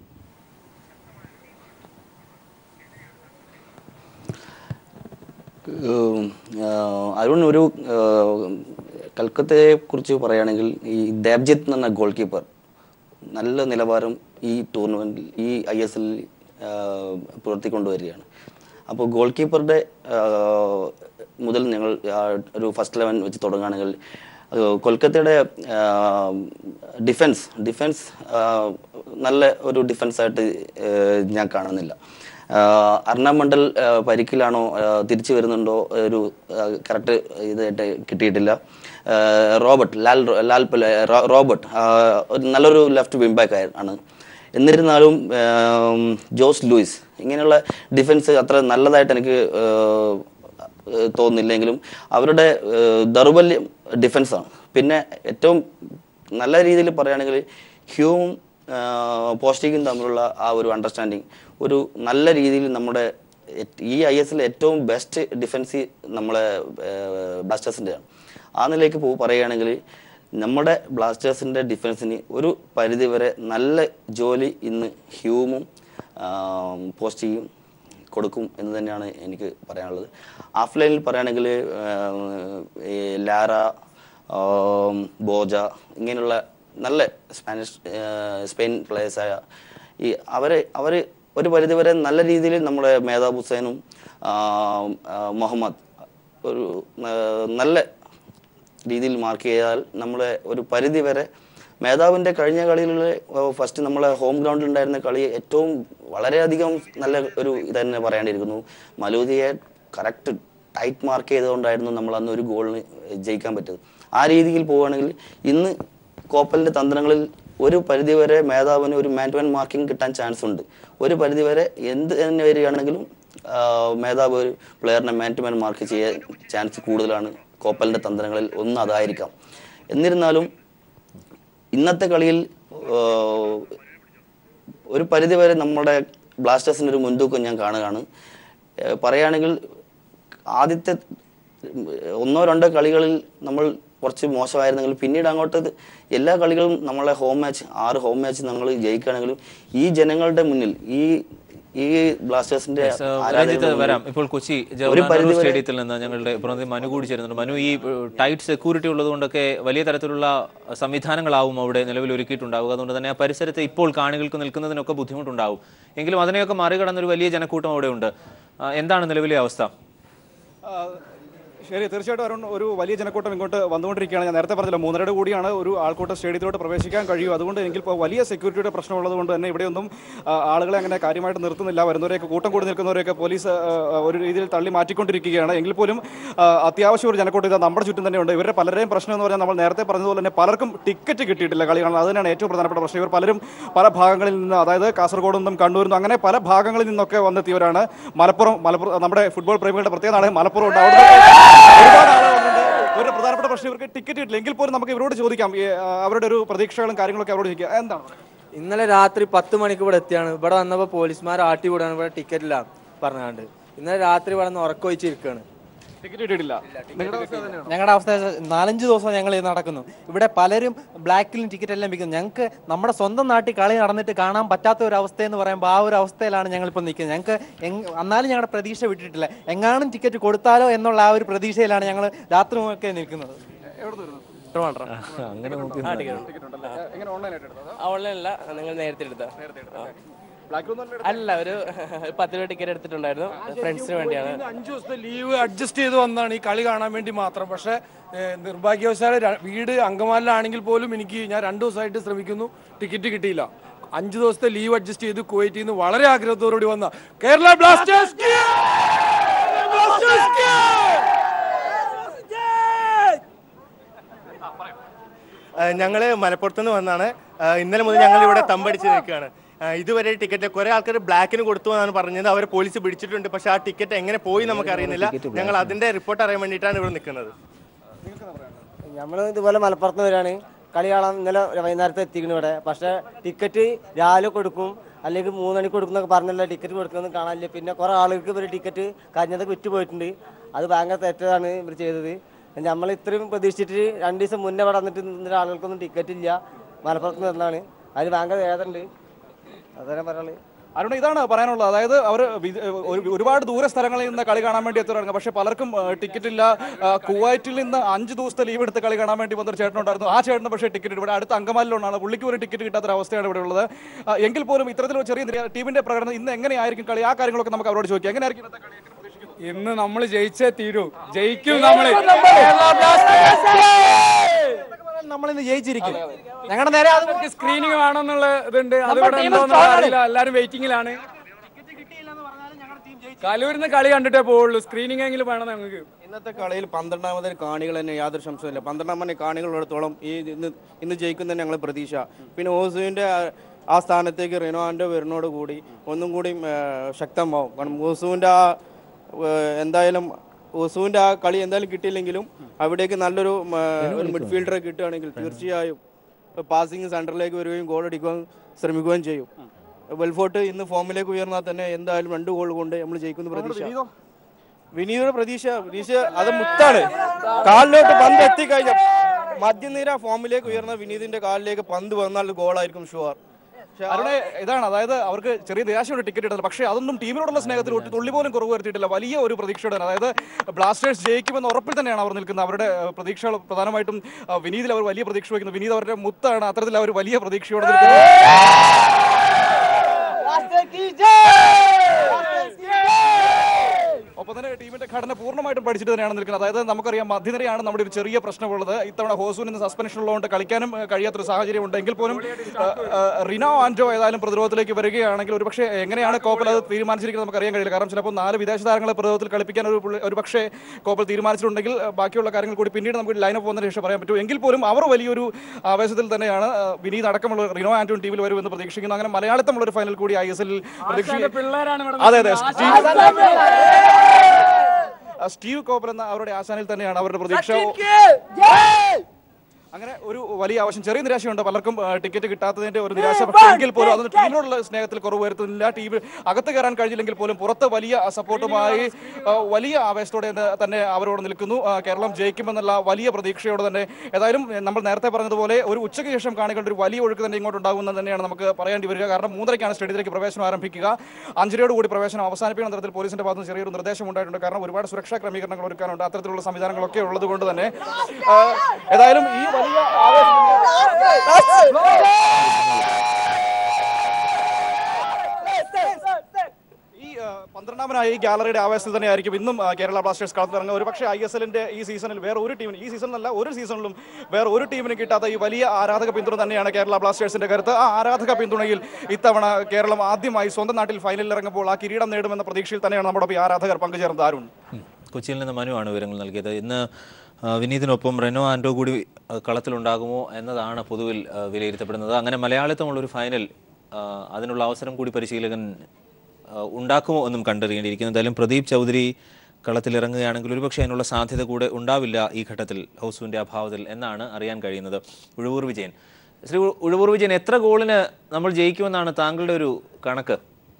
ഏഹ് ആഹ് അരുൺ ഒരു ഏഹ് കൽക്കത്തയെ കുറിച്ച് പറയുകയാണെങ്കിൽ ഈ ദേബ്ജിത്ത് എന്ന ഗോൾ കീപ്പർ നല്ല നിലവാരം ഈ ടൂർണമെൻറ്റിൽ ഈ ഐ എസ് എല്ലിൽ പുലർത്തിക്കൊണ്ടുവരികയാണ് അപ്പോൾ ഗോൾ കീപ്പറുടെ ആഹ് മുതൽ ഞങ്ങൾ ആഹ് ഒരു ഫസ്റ്റ് ലെവൻ വെച്ച് തുടങ്ങുകയാണെങ്കിൽ ആഹ് കൊൽക്കത്തയുടെ ഡിഫൻസ് ഡിഫൻസ് നല്ല ഒരു ഡിഫൻസായിട്ട് ഞാൻ കാണുന്നില്ല ആഹ് അർണബ് മണ്ഡൽ ആഹ് പരിക്കിലാണോ ആഹ് തിരിച്ചു വരുന്നുണ്ടോ ഒരു കറക്റ്റ് ഇതായിട്ട് കിട്ടിയിട്ടില്ല ആഹ് റോബർട്ട് ലാൽ ലാൽ പല- റോ- റോബർട്ട് ആഹ് ഒരു നല്ലൊരു ലെഫ്റ്റ് വിംഗ് ബാക്ക് ആണ് എന്നിരുന്നാലും ആം, ജോസ് ലൂയിസ് ഇങ്ങനെയുള്ള ഡിഫൻസ് അത്ര നല്ലതായിട്ട് എനിക്ക് ആഹ്, ഏഹ് തോന്നുന്നില്ലെങ്കിലും അവരുടെ ഏഹ് ദൗർബല്യം ഡിഫൻസാണ് പിന്നെ ഏറ്റവും നല്ല രീതിയിൽ പറയുകയാണെങ്കിൽ ഹ്യൂവും പോസ്റ്റിക്കും തമ്മിലുള്ള ആ ഒരു അണ്ടർസ്റ്റാൻഡിങ് ഒരു നല്ല രീതിയിൽ നമ്മുടെ എറ്റ് ഈ ഐ എസിലെ ഏറ്റവും ബെസ്റ്റ് ഡിഫൻസ് നമ്മളെ ബ്ലാസ്റ്റേഴ്സിൻ്റെയാണ് ആ നിലയ്ക്ക് പോ പറയുകയാണെങ്കിൽ നമ്മുടെ ബ്ലാസ്റ്റേഴ്സിൻ്റെ ഡിഫൻസിന് ഒരു പരിധിവരെ നല്ല ജോലി ഇന്ന് ഹ്യൂമും പോസ്റ്റിക്കും കൊടുക്കും എന്ന് തന്നെയാണ് എനിക്ക് പറയാനുള്ളത് ഹാഫ് ലൈനിൽ പറയുകയാണെങ്കിൽ ഈ ലാര ആം, ബോജ ഇങ്ങനെയുള്ള നല്ല സ്പാനിഷ് ആ, സ്പെയിൻ പ്ലേയേഴ്സായ ഈ അവരെ അവർ ഒരു പരിധിവരെ നല്ല രീതിയിൽ നമ്മുടെ മേധാബ് ഹുസൈനും ആം, ആ, മുഹമ്മദ് ഒരു ആ, നല്ല രീതിയിൽ മാർക്ക് ചെയ്താൽ നമ്മളെ ഒരു പരിധി വരെ മേധാവിൻ്റെ കഴിഞ്ഞ കളികളിൽ ഫസ്റ്റ് നമ്മളെ ഹോം ഗ്രൗണ്ടിൽ ഉണ്ടായിരുന്ന കളി ഏറ്റവും വളരെയധികം നല്ല ഒരു ഇത് തന്നെ പറയേണ്ടിയിരിക്കുന്നു മലൂദിയെ കറക്റ്റ് ടൈറ്റ് മാർക്ക് ചെയ്തുകൊണ്ടായിരുന്നു നമ്മൾ അന്ന് ഒരു ഗോളിന് ജയിക്കാൻ പറ്റുന്നത് ആ രീതിയിൽ പോവുകയാണെങ്കിൽ ഇന്ന് കോപ്പലിൻ്റെ തന്ത്രങ്ങളിൽ ഒരു പരിധിവരെ മേധാവിന് ഒരു മാൻ ടു മാൻ മാർക്കിംഗ് കിട്ടാൻ ചാൻസ് ഉണ്ട് ഒരു പരിധിവരെ എന്ത് തന്നെ വരികയാണെങ്കിലും ആ, മേധാവ് ഒരു പ്ലെയറിനെ മാൻ ടു മാൻ മാർക്ക് ചെയ്യാൻ ചാൻസ് കൂടുതലാണ് കോപ്പലിൻ്റെ തന്ത്രങ്ങളിൽ ഒന്ന് അതായിരിക്കാം എന്നിരുന്നാലും ഇന്നത്തെ കളിയിൽ ആ, ഒരു പരിധിവരെ നമ്മുടെ ബ്ലാസ്റ്റേഴ്സിൻ്റെ ഒരു മുൻതൂക്കം ഞാൻ കാണുകയാണ് ഏ, പറയുകയാണെങ്കിൽ ആദ്യത്തെ ഒന്നോ രണ്ടോ കളികളിൽ നമ്മൾ കുറച്ച് മോശമായിരുന്നെങ്കിലും പിന്നീട് അങ്ങോട്ട് ഇത് എല്ലാ കളികളും നമ്മളെ ഹോം മാച്ച് ആറ് ഹോം മാച്ച് നമ്മൾ ജയിക്കുകയാണെങ്കിലും ഈ ജനങ്ങളുടെ മുന്നിൽ ഈ ഈ ബ്ലാസ്റ്റേഴ്സിന്റെ രഞ്ജിത്ത് ആരാധകരുടെ വരാം മുന്നിൽ ഇപ്പോൾ കൊച്ചി ഒരു ജവഹർലാൽ പരിധി നെഹ്റു വരെ സ്റ്റേഡിയത്തിൽ നിന്ന് ഞങ്ങളുടെ പ്രതിനിധി മനു കൂടി ചേരുന്നുണ്ട് മനു ഈ ടൈറ്റ് സെക്യൂരിറ്റി ഉള്ളതുകൊണ്ടൊക്കെ വലിയ തരത്തിലുള്ള സംവിധാനങ്ങളാവും അവിടെ നിലവിൽ ഒരുക്കിയിട്ടുണ്ടാവുക അതുകൊണ്ട് തന്നെ ആ പരിസരത്ത് ഇപ്പോൾ കാണികൾക്ക് നിൽക്കുന്നതിനൊക്കെ ബുദ്ധിമുട്ടുണ്ടാവും എങ്കിലും അതിനെയൊക്കെ മറികടന്നൊരു വലിയ ജനക്കൂട്ടം അവിടെ ഉണ്ട് ആ, എന്താണ് നിലവിലെ അവസ്ഥ ആ, ശരി തീർച്ചയായിട്ടും അരുൺ ഒരു വലിയ ജനക്കൂട്ടം ഇങ്ങോട്ട് വന്നുകൊണ്ടിരിക്കുകയാണ് ഞാൻ നേരത്തെ പറഞ്ഞില്ല മൂന്നരയുടെ കൂടിയാണ് ഒരു ആൾക്കൂട്ടം സ്റ്റേഡിയത്തിലോട്ട് പ്രവേശിക്കാൻ കഴിയും അതുകൊണ്ട് എങ്കിൽ ഇപ്പോൾ വലിയ സെക്യൂരിറ്റിയുടെ പ്രശ്നമുള്ളത് കൊണ്ട് തന്നെ ഇവിടെയൊന്നും ആ, ആളുകളെ അങ്ങനെ കാര്യമായിട്ട് നിർത്തുന്നില്ല വരുന്നവരെയൊക്കെ കൂട്ടം കൂടി നിൽക്കുന്നവരെയൊക്കെ പോലീസ് ആ, ആ, ഒരു രീതിയിൽ തള്ളി മാറ്റിക്കൊണ്ടിരിക്കുകയാണ് എങ്കിൽ പോലും ആ, അത്യാവശ്യം ഒരു ജനക്കൂട്ടം ഇത് നമ്മുടെ ചുറ്റും തന്നെയുണ്ട് ഇവരുടെ പലരുടെയും പ്രശ്നം എന്ന് പറഞ്ഞാൽ നമ്മൾ നേരത്തെ പറഞ്ഞതുപോലെ തന്നെ പലർക്കും ടിക്കറ്റ് കിട്ടിയിട്ടില്ല കളി കാണാൻ അത് തന്നെയാണ് ഏറ്റവും പ്രധാനപ്പെട്ട പ്രശ്നം ഇവർ പലരും പല ഭാഗങ്ങളിൽ നിന്ന് അതായത് കാസർഗോഡ് നിന്നും കണ്ണൂരിൽ നിന്നും അങ്ങനെ പല ഭാഗങ്ങളിൽ നിന്നൊക്കെ വന്നെത്തിയവരാണ് മലപ്പുറം മലപ്പുറം നമ്മുടെ ഫുട്ബോൾ പ്രേമികളുടെ പ്രത്യേകതാണ് മലപ്പുറം ഉണ്ട് അവിടെ ഒരുപാട് ആളുകൾ വന്നിട്ടുണ്ട് ഇവരുടെ പ്രധാനപ്പെട്ട പ്രശ്നം ഇവർക്ക് ടിക്കറ്റ് കിട്ടില്ല എങ്കിൽ പോലും നമുക്ക് ഇവരോട് ചോദിക്കാം ഈ, ആ, അവരുടെ ഒരു പ്രതീക്ഷകളും കാര്യങ്ങളൊക്കെ അവരോട് ചോദിക്കാം എന്താണ് ഇന്നലെ രാത്രി പത്ത് മണിക്ക് ഇവിടെ എത്തിയാണ് ഇവിടെ വന്നപ്പോൾ പോലീസുമാർ ആട്ടി വിടാണ് ഇവിടെ ടിക്കറ്റ് ഇല്ല പറഞ്ഞാണ്ട് ഇന്നലെ രാത്രി ഇവിടെ നിന്ന് ഉറക്കൊഴിച്ചിരിക്കുകയാണ് ടിക്കറ്റ് കിട്ടിയിട്ടില്ല നിങ്ങളുടെ അവസ്ഥ തന്നെയാണ് ഞങ്ങളുടെ അവസ്ഥ നാലഞ്ച് ദിവസം ഞങ്ങൾ ഇത് നടക്കുന്നു ഇവിടെ പലരും ബ്ലാക്കിലും ടിക്കറ്റ് എല്ലാം വിൽക്കുന്നു ഞങ്ങൾക്ക് നമ്മുടെ സ്വന്തം നാട്ടിൽ കളി നടന്നിട്ട് കാണാൻ പറ്റാത്ത ഒരു അവസ്ഥ എന്ന് പറയുമ്പോൾ ആ ഒരു അവസ്ഥയിലാണ് ഞങ്ങളിപ്പോൾ നിൽക്കുന്നത് ഞങ്ങൾക്ക് എങ്- എന്നാലും ഞങ്ങളുടെ പ്രതീക്ഷ വിട്ടിട്ടില്ല എങ്ങാനും ടിക്കറ്റ് കൊടുത്താലോ എന്നുള്ള ആ ഒരു പ്രതീക്ഷയിലാണ് ഞങ്ങൾ രാത്രി ഒക്കെ നിൽക്കുന്നത് ട്രിവാൻഡ്രം. അങ്ങനെ നോക്കി എങ്ങനെ ഓൺലൈനായിട്ട് എടുത്തത് ഓൺലൈനല്ല നിങ്ങൾ നേരത്തെ എടുത്ത ബ്ലാക്ക് ഒന്നും അല്ല ഒരു പത്ത് രൂപ ടിക്കറ്റ് എടുത്തിട്ടുണ്ടായിരുന്നു ഫ്രണ്ട്സിന് വേണ്ടിയാണ് അഞ്ചു ദിവസത്തെ ലീവ് അഡ്ജസ്റ്റ് ചെയ്ത് വന്നതാണ് ഈ കളി കാണാൻ വേണ്ടി മാത്രം പക്ഷേ ഏഹ്, നിർഭാഗ്യവശാൽ ര- വീട് അങ്കമാലിലാണെങ്കിൽ പോലും എനിക്ക് ഞാൻ രണ്ടു ദിവസമായിട്ട് ശ്രമിക്കുന്നു ടിക്കറ്റ് കിട്ടിയില്ല അഞ്ചു ദിവസത്തെ ലീവ് അഡ്ജസ്റ്റ് ചെയ്ത് കുവൈറ്റിൽ നിന്ന് വളരെ ആഗ്രഹത്തോടുകൂടി വന്ന കേരള ബ്ലാസ്റ്റേഴ്സ് ഞങ്ങൾ മലപ്പുറത്ത് നിന്ന് വന്നാണ് ആ, ഇന്നലെ മുതൽ ഞങ്ങൾ ഇവിടെ തമ്പടിച്ച് നിൽക്കുകയാണ് ആ, ഇതുവരെ ടിക്കറ്റ് കുറെ ആൾക്കാർ ബ്ലാക്കിന് കൊടുത്തു എന്നാണ് പറഞ്ഞത് അവരെ പോലീസ് പിടിച്ചിട്ടുണ്ട് പക്ഷെ ആ ടിക്കറ്റ് എങ്ങനെ പോയി നമുക്ക് അറിയുന്നില്ല ഞങ്ങൾ അതിന്റെ റിപ്പോർട്ട് അറിയാൻ വേണ്ടിയിട്ടാണ് ഇവിടെ നിൽക്കുന്നത് നമ്മൾ ഇതുപോലെ മലപ്പുറത്ത് നിന്ന് വരികയാണ് കളി കാണാൻ ഇന്നലെ വൈകുന്നേരത്തെ എത്തിക്കണം ഇവിടെ പക്ഷേ ടിക്കറ്റ് രാവിലെ കൊടുക്കും അല്ലെങ്കിൽ മൂന്നണിക്ക് കൊടുക്കുന്നൊക്കെ പറഞ്ഞല്ല ടിക്കറ്റ് കൊടുക്കുന്നത് കാണാനില്ല പിന്നെ കുറേ ആളുകൾക്ക് ഇവർ ടിക്കറ്റ് കഴിഞ്ഞതൊക്കെ വിറ്റ് പോയിട്ടുണ്ട് അത് ഭയങ്കര തെറ്റാണ് ഇവർ ചെയ്തത് നമ്മൾ ഇത്രയും പ്രതീക്ഷിച്ചിട്ട് രണ്ട് ദിവസം മുന്നേ ഇവിടെ വന്നിട്ട് നിന്നിട്ട് ആളുകൾക്കൊന്നും ടിക്കറ്റ് ഇല്ല മലപ്പുറത്ത് നിന്ന് വന്നതാണ് അതിന് ഭയങ്കര വേദനുണ്ട് അതന്നെ പറയാനുള്ളത് അരുൺ ഇതാണ് പറയാനുള്ളത് അതായത് അവർ ഒരുപാട് ദൂര സ്ഥലങ്ങളിൽ നിന്ന് കളി കാണാൻ വേണ്ടി എത്തുകയാണ് പക്ഷേ പലർക്കും ആ, ടിക്കറ്റ് ഇല്ല ആ, കുവൈറ്റിൽ നിന്ന് അഞ്ച് ദിവസത്തെ ലീവ് എടുത്ത് കളി കാണാൻ വേണ്ടി വന്നൊരു ചേട്ടനുണ്ടായിരുന്നു ആ ചേട്ടന് പക്ഷേ ടിക്കറ്റ് ഇവിടെ അടുത്ത അങ്കമാലിലുണ്ടാണ് പുള്ളിക്ക് ഒരു ടിക്കറ്റ് കിട്ടാത്തൊരു അവസ്ഥയാണ് ഇവിടെ ഉള്ളത് ആ, എങ്കിൽ പോലും ഇത്തരത്തിലൊരു ചെറിയ നിര- ടീമിന്റെ പ്രകടനം ഇന്ന് എങ്ങനെയായിരിക്കും കളി ആ കാര്യങ്ങളൊക്കെ നമുക്ക് അവരോട് ചോദിക്കാം എങ്ങനെയായിരിക്കും ഇന്നത്തെ കളി എങ്ങനെ പ്രതീക്ഷിക്കുന്നു? ഇന്ന് നമ്മൾ ജയിച്ചേ തീരൂ ജയിക്കും നമ്മൾ നമ്മളിന്ന് ജയിച്ചിരിക്കും ഞങ്ങളുടെ നേരെ അത് സ്ക്രീനിങ് വേണമെന്നുള്ള ഇതുണ്ട് അതിവിടെ ഉണ്ടോന്ന് അറിയില്ല എല്ലാവരും വെയിറ്റിംഗിലാണ് കലൂരിന്ന് കളി കണ്ടിട്ടേ പോവുള്ളൂ സ്ക്രീനിങ് എങ്കിലും വേണം ഞങ്ങൾക്ക് ഇന്നത്തെ കളിയിൽ പന്ത്രണ്ടാമതൊരു കാണികൾ തന്നെ യാതൊരു സംശയമില്ല പന്ത്രണ്ടാമത് കാണികളുള്ളിടത്തോളം ഈ ഇന്ന് ഇന്ന് ജയിക്കുന്ന ഞങ്ങൾ പ്രതീക്ഷ പിന്നെ ഓസുവിൻ്റെ ആ- ആ സ്ഥാനത്തേക്ക് റിനോൻ്റെ വരുന്നോട് കൂടി ഒന്നും കൂടി ആ, ശക്തമാവും കാരണം ഓസുവിൻ്റെ ആ ആ, എന്തായാലും ഓസുവിൻ്റെ ആ കളി എന്തായാലും കിട്ടിയില്ലെങ്കിലും അവിടേക്ക് നല്ലൊരു ആ, ഒരു മിഡ്ഫീൽഡറെ കിട്ടുകയാണെങ്കിൽ തീർച്ചയായും പാസിംഗ് സെൻറ്ററിലേക്ക് വരികയും ഗോൾ അടിക്കുവാൻ ശ്രമിക്കുകയും ചെയ്യും വെൽഫോർട്ട് ഇന്ന് ഫോമിലേക്ക് ഉയർന്നാൽ തന്നെ എന്തായാലും രണ്ട് ഗോൾ കൊണ്ട് നമ്മൾ ജയിക്കുന്ന പ്രതീക്ഷ വിനീതയുടെ പ്രതീക്ഷ വിനീഷ അത് മുത്താണ് കാലിലോട്ട് പന്ത് എത്തിക്കഴിഞ്ഞ മധ്യനിര ഫോമിലേക്ക് ഉയർന്ന വിനീതിന്റെ കാലിലേക്ക് പന്ത് വന്നാൽ ഗോളായിരിക്കും ഷുവർ അരുണെ ഇതാണ് അതായത് അവർക്ക് ചെറിയ നിരാശയുടെ ടിക്കറ്റ് ഇടുന്നത് പക്ഷേ അതൊന്നും ടീമിനോടുള്ള സ്നേഹത്തിൽ ഒട്ട് തുള്ളി പോലും കുറവ് വരുത്തിയിട്ടില്ല വലിയ ഒരു പ്രതീക്ഷയോടെ അതായത് ബ്ലാസ്റ്റേഴ്സ് ജയിക്കുമെന്ന് ഉറപ്പിൽ തന്നെയാണ് അവർ നിൽക്കുന്നത് അവരുടെ ഏഹ്, പ്രതീക്ഷകൾ പ്രധാനമായിട്ടും ആ, വിനീതിൽ അവർ വലിയ പ്രതീക്ഷ വയ്ക്കുന്നു വിനീത് അവരുടെ മുത്താണ് അത്തരത്തിൽ അവർ വലിയ പ്രതീക്ഷയോടെ നിൽക്കുന്നത് ഒപ്പം തന്നെ ടീമിന്റെ ഘടന പൂർണ്ണമായിട്ടും പഠിച്ചിട്ട് തന്നെയാണ് നിൽക്കുന്നത് അതായത് നമുക്കറിയാം മധ്യനിരയാണ് നമ്മുടെ ഒരു ചെറിയ പ്രശ്നമുള്ളത് ഇത്തവണ ഹോസൂൻ ഇന്ന് സസ്പെൻഷൻ ഉള്ളതുകൊണ്ട് കളിക്കാനും ഏഹ്, കഴിയാത്തൊരു സാഹചര്യം ഉണ്ട് എങ്കിൽ പോലും ഏഹ്, ഏഹ്, റിനോ ആൻഡോ ഏതായാലും പ്രതിരോധത്തിലേക്ക് വരികയാണെങ്കിൽ ഒരുപക്ഷെ എങ്ങനെയാണ് കോപ്പൽ അത് തീരുമാനിച്ചിരിക്കുന്നത് നമുക്ക് അറിയാൻ കഴിയില്ല കാരണം ചിലപ്പോൾ നാല് വിദേശ താരങ്ങളെ പ്രതിരോധത്തിൽ കളിപ്പിക്കാൻ ഒരു പുള്ളി- ഒരു പക്ഷേ കോപ്പൽ തീരുമാനിച്ചിട്ടുണ്ടെങ്കിൽ ഏഹ്, ബാക്കിയുള്ള കാര്യങ്ങൾ കൂടി പിന്നീട് നമുക്ക് ലൈനപ്പ് പോകുന്നതിന് ശേഷം പറയാൻ പറ്റും എങ്കിൽ പോലും അവർ വലിയൊരു ആവേശത്തിൽ തന്നെയാണ് ഏഹ്, വിനീത് അടക്കമുള്ള റിനോ ആന്റോൺ ടീമിൽ വരുമെന്ന് പ്രതീക്ഷിക്കുന്നു അങ്ങനെ മലയാളത്തിലുള്ള ഒരു ഫൈനൽ കൂടി ഐ എസ് എല്ലിൽ പിള്ളേരാണ് ഇവിടെ അതെ അതെ നിൽക്കുന്നത്. ആ, സ്റ്റീവ് കോപ്പൽ എന്ന അവരുടെ ആശാനിൽ തന്നെയാണ് അവരുടെ പ്രതീക്ഷ അങ്ങനെ ഒരു വലിയ ആവശ്യം ചെറിയ നിരാശയുണ്ട് പലർക്കും ആ, ടിക്കറ്റ് കിട്ടാത്തതിന്റെ ഒരു നിരാശ പക്ഷേ എങ്കിൽ പോലും അതൊന്നും ടീമിനോടുള്ള സ്നേഹത്തിൽ കുറവ് വരുത്തുന്നില്ല ടീം അകത്ത് കയറാൻ കഴിഞ്ഞില്ലെങ്കിൽ പോലും പുറത്ത് വലിയ സപ്പോർട്ടുമായി ആ, വലിയ ആവേശത്തോടെ തന്നെ- തന്നെ അവരോട് നിൽക്കുന്നു ആ, കേരളം ജയിക്കുമെന്നുള്ള വലിയ പ്രതീക്ഷയോടെ തന്നെ ഏതായാലും നമ്മൾ നേരത്തെ പറഞ്ഞതുപോലെ ഒരു ഉച്ചയ്ക്ക് ശേഷം കാണികളുടെ ഒരു വലിയ ഒഴുക്ക് തന്നെ ഇങ്ങോട്ട് ഉണ്ടാകുമെന്ന് തന്നെയാണ് നമുക്ക് പറയേണ്ടി വരിക കാരണം മൂന്നരയ്ക്കാണ് സ്റ്റേഡിയത്തിലേക്ക് പ്രവേശനം ആരംഭിക്കുക അഞ്ചരയോട് കൂടി പ്രവേശനം അവസാനിപ്പിക്കുന്ന തരത്തിൽ പോലീസിന്റെ ഭാഗത്ത് നിന്ന് ചെറിയൊരു നിർദ്ദേശം ഉണ്ടായിട്ടുണ്ട് കാരണം ഒരുപാട് സുരക്ഷാ ക്രമീകരണങ്ങൾ ഒരുക്കാനുണ്ട് അത്തരത്തിലുള്ള സംവിധാനങ്ങളൊക്കെ ഉള്ളത് കൊണ്ട് തന്നെ ആ, ഏതായാലും ഈ വലിയ ഈ ആ, പന്ത്രണ്ടാമനായ ഈ ഗാലറിയുടെ ആവേശത്തിൽ തന്നെയായിരിക്കും ഇന്നും ആ, കേരള ബ്ലാസ്റ്റേഴ്സ് കളത്തിലിറങ്ങുക ഒരു പക്ഷേ ഐ എസ് എല്ലിന്റെ ഈ സീസണിൽ വേറെ ഒരു ടീമിന് ഈ സീസണിലല്ല ഒരു സീസണിലും വേറെ ഒരു ടീമിനും കിട്ടാത്ത ഈ വലിയ ആരാധക പിന്തുണ തന്നെയാണ് കേരള ബ്ലാസ്റ്റേഴ്സിന്റെ കരുത്ത് ആ ആരാധക പിന്തുണയിൽ ഇത്തവണ കേരളം ആദ്യമായി സ്വന്തം നാട്ടിൽ ഫൈനലിൽ ഇറങ്ങുമ്പോൾ ആ കിരീടം നേടുമെന്ന പ്രതീക്ഷയിൽ തന്നെയാണ് നമ്മുടെ ഈ ആരാധകർ പങ്കുചേർന്നത് അരുൺ കൊച്ചിയിൽ നിന്ന് മനുവാണ് വിവരങ്ങൾ നൽകിയത് ഇന്ന് ആ, വിനീതിനൊപ്പം റെനോ ആൻഡോ കൂടി ആ, കളത്തിലുണ്ടാകുമോ എന്നതാണ് പൊതുവിൽ ആ, വിലയിരുത്തപ്പെടുന്നത് അങ്ങനെ മലയാളിത്തമുള്ളൊരു ഫൈനൽ ആ, അതിനുള്ള അവസരം കൂടി പരിശീലകൻ ആ, ഉണ്ടാക്കുമോ എന്നും കണ്ടറിയേണ്ടിയിരിക്കുന്നു എന്തായാലും പ്രദീപ് ചൗധരി കളത്തിലിറങ്ങുകയാണെങ്കിൽ ഒരുപക്ഷെ അതിനുള്ള സാധ്യത കൂടെ ഉണ്ടാവില്ല ഈ ഘട്ടത്തിൽ ഹൗസുവിൻ്റെ അഭാവത്തിൽ എന്നാണ് അറിയാൻ കഴിയുന്നത് ഉഴവൂർ വിജയൻ ശ്രീ ഉ- ഉഴവൂർ വിജയൻ എത്ര ഗോളിന് നമ്മൾ ജയിക്കുമെന്നാണ് താങ്കളുടെ ഒരു കണക്ക്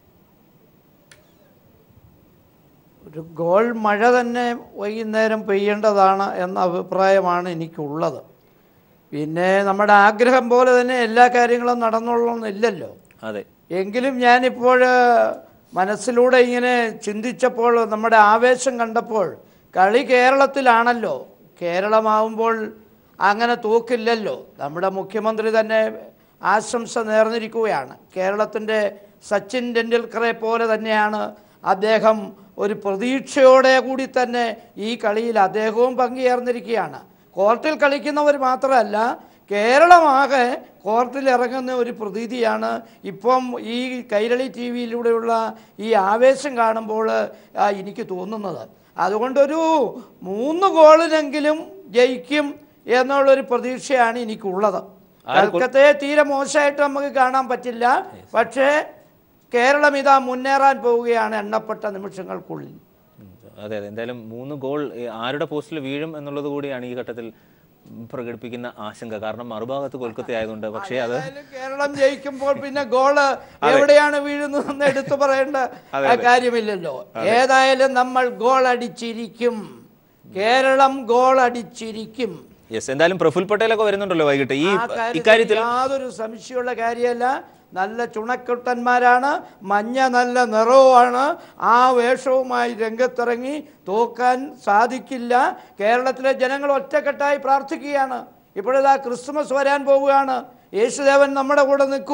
ഒരു ഗോൾ മഴ തന്നെ വൈകുന്നേരം പെയ്യേണ്ടതാണ് എന്ന അഭിപ്രായമാണ് എനിക്കുള്ളത് പിന്നെ നമ്മുടെ ആഗ്രഹം പോലെ തന്നെ എല്ലാ കാര്യങ്ങളും നടന്നോളണമെന്നില്ലല്ലോ അതെ എങ്കിലും ഞാനിപ്പോൾ മനസ്സിലൂടെ ഇങ്ങനെ ചിന്തിച്ചപ്പോൾ നമ്മുടെ ആവേശം കണ്ടപ്പോൾ കളി കേരളത്തിലാണല്ലോ കേരളമാവുമ്പോൾ അങ്ങനെ തൂക്കില്ലല്ലോ നമ്മുടെ മുഖ്യമന്ത്രി തന്നെ ആശംസ നേർന്നിരിക്കുകയാണ് കേരളത്തിൻ്റെ സച്ചിൻ ടെണ്ടുൽക്കറെ പോലെ തന്നെയാണ് അദ്ദേഹം ഒരു പ്രതീക്ഷയോടെ കൂടി തന്നെ ഈ കളിയിൽ അദ്ദേഹവും പങ്കുചേർന്നിരിക്കുകയാണ് കോർട്ടിൽ കളിക്കുന്നവർ മാത്രമല്ല കേരളമാകെ കോർട്ടിൽ ഇറങ്ങുന്ന ഒരു പ്രതീതിയാണ് ഇപ്പം ഈ കൈരളി ടി വിയിലൂടെയുള്ള ഈ ആവേശം കാണുമ്പോൾ ആ, എനിക്ക് തോന്നുന്നത് അതുകൊണ്ടൊരു മൂന്ന് ഗോളിനെങ്കിലും ജയിക്കും എന്നുള്ളൊരു പ്രതീക്ഷയാണ് എനിക്കുള്ളത് കൽക്കത്തയെ തീരെ മോശമായിട്ട് നമുക്ക് കാണാൻ പറ്റില്ല പക്ഷേ കേരളം ഇതാ മുന്നേറാൻ പോവുകയാണ് എണ്ണപ്പെട്ട നിമിഷങ്ങൾക്കുള്ളിൽ അതെ അതെ എന്തായാലും മൂന്ന് ഗോൾ ഏ, ആരുടെ പോസ്റ്റിൽ വീഴും എന്നുള്ളത് കൂടിയാണ് ഈ ഘട്ടത്തിൽ പ്രകടിപ്പിക്കുന്ന ആശങ്ക കാരണം മറുഭാഗത്ത് കൊൽക്കത്ത ആയതുകൊണ്ട് പക്ഷേ അത് കേരളം ജയിക്കുമ്പോൾ പിന്നെ ഗോള് എവിടെയാണ് വീഴുന്നതെന്ന് എടുത്തു പറയേണ്ട അതെ, ആ അതെ. കാര്യമില്ലല്ലോ അതെ. ഏതായാലും നമ്മൾ ഗോൾ അടിച്ചിരിക്കും കേരളം ഗോൾ അടിച്ചിരിക്കും യെസ് എന്തായാലും പ്രഫുൽ പട്ടേലൊക്കെ വരുന്നുണ്ടല്ലോ വൈകിട്ട് ഈ ആ കാര്യത്തിൽ ഇക്കാര്യത്തിൽ യാതൊരു സംശയമുള്ള കാര്യമല്ല നല്ല ചുണക്കുട്ടന്മാരാണ് മഞ്ഞ നല്ല നിറവുമാണ് ആ വേഷവുമായി രംഗത്തിറങ്ങി തോക്കാൻ സാധിക്കില്ല കേരളത്തിലെ ജനങ്ങൾ ഒറ്റക്കെട്ടായി പ്രാർത്ഥിക്കുകയാണ് ഇപ്പോഴിതാ ക്രിസ്മസ് വരാൻ പോവുകയാണ് യേശുദേവൻ നമ്മുടെ കൂടെ നിൽക്കും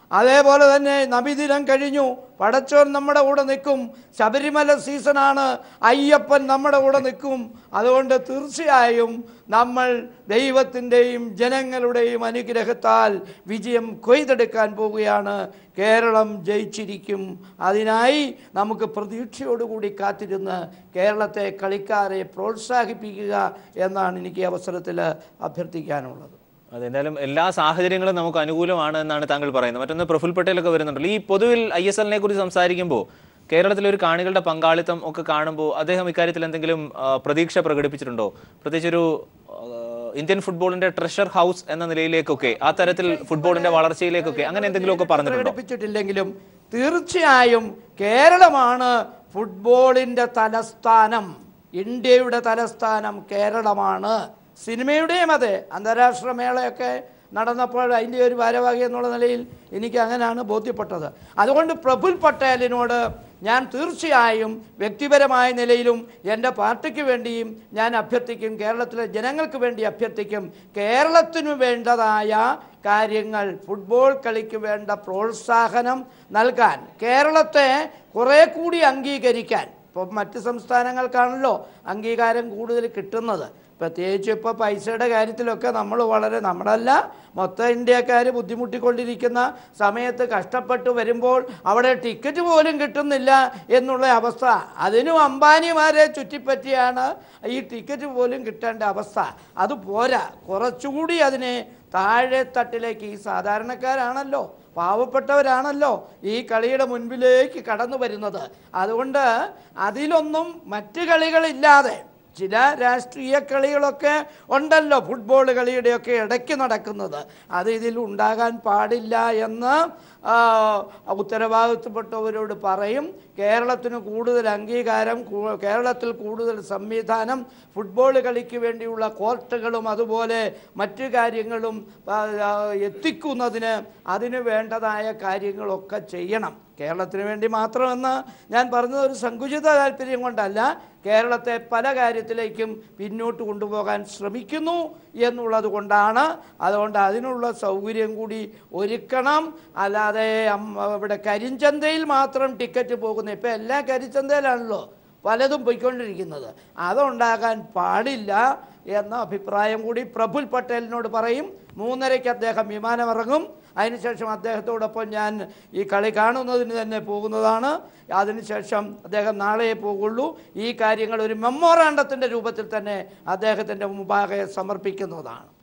അതേപോലെ തന്നെ നബിദിനം കഴിഞ്ഞു പടച്ചോൻ നമ്മുടെ കൂടെ നിൽക്കും ശബരിമല സീസണാണ് അയ്യപ്പൻ നമ്മുടെ കൂടെ നിൽക്കും അതുകൊണ്ട് തീർച്ചയായും നമ്മൾ ദൈവത്തിൻ്റെയും ജനങ്ങളുടെയും അനുഗ്രഹത്താൽ വിജയം കൊയ്തെടുക്കാൻ പോവുകയാണ് കേരളം ജയിച്ചിരിക്കും അതിനായി നമുക്ക് പ്രതീക്ഷയോടുകൂടി കാത്തിരുന്ന് കേരളത്തെ കളിക്കാരെ പ്രോത്സാഹിപ്പിക്കുക എന്നാണ് എനിക്ക് ഈ അവസരത്തിൽ അഭ്യർത്ഥിക്കാനുള്ളത് അതെന്തായാലും എല്ലാ സാഹചര്യങ്ങളും നമുക്ക് അനുകൂലമാണ് എന്നാണ് താങ്കൾ പറയുന്നത് മറ്റൊന്ന് പ്രഫുൽ പട്ടേലൊക്കെ വരുന്നുണ്ടല്ലോ ഈ പൊതുവിൽ ഐ എസ് എല്ലിനെ കുറിച്ച് സംസാരിക്കുമ്പോൾ കേരളത്തിലെ ഒരു കാണികളുടെ പങ്കാളിത്തം ഒക്കെ കാണുമ്പോൾ അദ്ദേഹം ഇക്കാര്യത്തിൽ എന്തെങ്കിലും ആ, പ്രതീക്ഷ പ്രകടിപ്പിച്ചിട്ടുണ്ടോ പ്രത്യേകിച്ച് ഒരു ആ, ഇന്ത്യൻ ഫുട്ബോളിന്റെ ട്രഷർ ഹൗസ് എന്ന നിലയിലേക്കൊക്കെ ആ തരത്തിൽ ഫുട്ബോളിന്റെ വളർച്ചയിലേക്കൊക്കെ അങ്ങനെ എന്തെങ്കിലുമൊക്കെ പറഞ്ഞിട്ടുണ്ടോ പ്രകടിപ്പിച്ചിട്ടില്ലെങ്കിലും തീർച്ചയായും കേരളമാണ് ഫുട്ബോളിൻ്റെ തലസ്ഥാനം ഇന്ത്യയുടെ തലസ്ഥാനം കേരളമാണ് സിനിമയുടെയും അതെ അന്താരാഷ്ട്ര മേളയൊക്കെ നടന്നപ്പോൾ അതിൻ്റെ ഒരു ഭാരവാഹി എന്നുള്ള നിലയിൽ എനിക്ക് അങ്ങനെയാണ് ബോധ്യപ്പെട്ടത് അതുകൊണ്ട് പ്രഫുൽ പട്ടേലിനോട് ഞാൻ തീർച്ചയായും വ്യക്തിപരമായ നിലയിലും എൻ്റെ പാർട്ടിക്ക് വേണ്ടിയും ഞാൻ അഭ്യർത്ഥിക്കും കേരളത്തിലെ ജനങ്ങൾക്ക് വേണ്ടി അഭ്യർത്ഥിക്കും കേരളത്തിനു വേണ്ടതായ കാര്യങ്ങൾ ഫുട്ബോൾ കളിക്ക് വേണ്ട പ്രോത്സാഹനം നൽകാൻ കേരളത്തെ കുറേ കൂടി അംഗീകരിക്കാൻ ഇപ്പോൾ മറ്റ് സംസ്ഥാനങ്ങൾക്കാണല്ലോ അംഗീകാരം കൂടുതൽ കിട്ടുന്നത് പ്രത്യേകിച്ച് ഇപ്പോൾ പൈസയുടെ കാര്യത്തിലൊക്കെ നമ്മൾ വളരെ നമ്മളല്ല മൊത്തം ഇന്ത്യക്കാർ ബുദ്ധിമുട്ടിക്കൊണ്ടിരിക്കുന്ന സമയത്ത് കഷ്ടപ്പെട്ട് വരുമ്പോൾ അവിടെ ടിക്കറ്റ് പോലും കിട്ടുന്നില്ല എന്നുള്ള അവസ്ഥ അതിനും അംബാനിമാരെ ചുറ്റിപ്പറ്റിയാണ് ഈ ടിക്കറ്റ് പോലും കിട്ടേണ്ട അവസ്ഥ അത് പോരാ കുറച്ചുകൂടി അതിനെ താഴെ തട്ടിലേക്ക് ഈ സാധാരണക്കാരാണല്ലോ പാവപ്പെട്ടവരാണല്ലോ ഈ കളിയുടെ മുൻപിലേക്ക് കടന്നു വരുന്നത് അതുകൊണ്ട് അതിലൊന്നും മറ്റ് കളികളില്ലാതെ ചില രാഷ്ട്രീയ കളികളൊക്കെ ഉണ്ടല്ലോ ഫുട്ബോൾ കളിയുടെയൊക്കെ ഇടയ്ക്ക് നടക്കുന്നത് അത് ഇതിൽ ഉണ്ടാകാൻ പാടില്ല എന്ന് ആ, ഉത്തരവാദിത്തപ്പെട്ടവരോട് പറയും കേരളത്തിന് കൂടുതൽ അംഗീകാരം കൂ- കേരളത്തിൽ കൂടുതൽ സംവിധാനം ഫുട്ബോൾ കളിക്ക് വേണ്ടിയുള്ള കോർട്ടുകളും അതുപോലെ മറ്റു കാര്യങ്ങളും ആ, ആ, എത്തിക്കുന്നതിന് അതിന് വേണ്ടതായ കാര്യങ്ങളൊക്കെ ചെയ്യണം കേരളത്തിന് വേണ്ടി മാത്രമെന്ന് ഞാൻ പറഞ്ഞത് ഒരു സങ്കുചിത താല്പര്യം കൊണ്ടല്ല കേരളത്തെ പല കാര്യത്തിലേക്കും പിന്നോട്ട് കൊണ്ടുപോകാൻ ശ്രമിക്കുന്നു എന്നുള്ളത് കൊണ്ടാണ് അതുകൊണ്ട് അതിനുള്ള സൗകര്യം കൂടി ഒരുക്കണം അല്ലാതെ അം- ഇവിടെ കരിഞ്ചന്തയിൽ മാത്രം ടിക്കറ്റ് പോകുന്ന ഇപ്പം എല്ലാ കരിഞ്ചന്തയിലാണല്ലോ പലതും പോയിക്കൊണ്ടിരിക്കുന്നത് അതുണ്ടാകാൻ പാടില്ല എന്ന അഭിപ്രായം കൂടി പ്രഫുൽ പട്ടേലിനോട് പറയും മൂന്നരയ്ക്ക് അദ്ദേഹം വിമാനമിറങ്ങും അതിനുശേഷം അദ്ദേഹത്തോടൊപ്പം ഞാൻ ഈ കളി കാണുന്നതിന് തന്നെ പോകുന്നതാണ് അതിനുശേഷം അദ്ദേഹം നാളെ പോകുള്ളൂ ഈ കാര്യങ്ങൾ ഒരു മെമ്മോറാണ്ടത്തിൻ്റെ രൂപത്തിൽ തന്നെ അദ്ദേഹത്തിൻ്റെ മുമ്പാകെ സമർപ്പിക്കുന്നതാണ്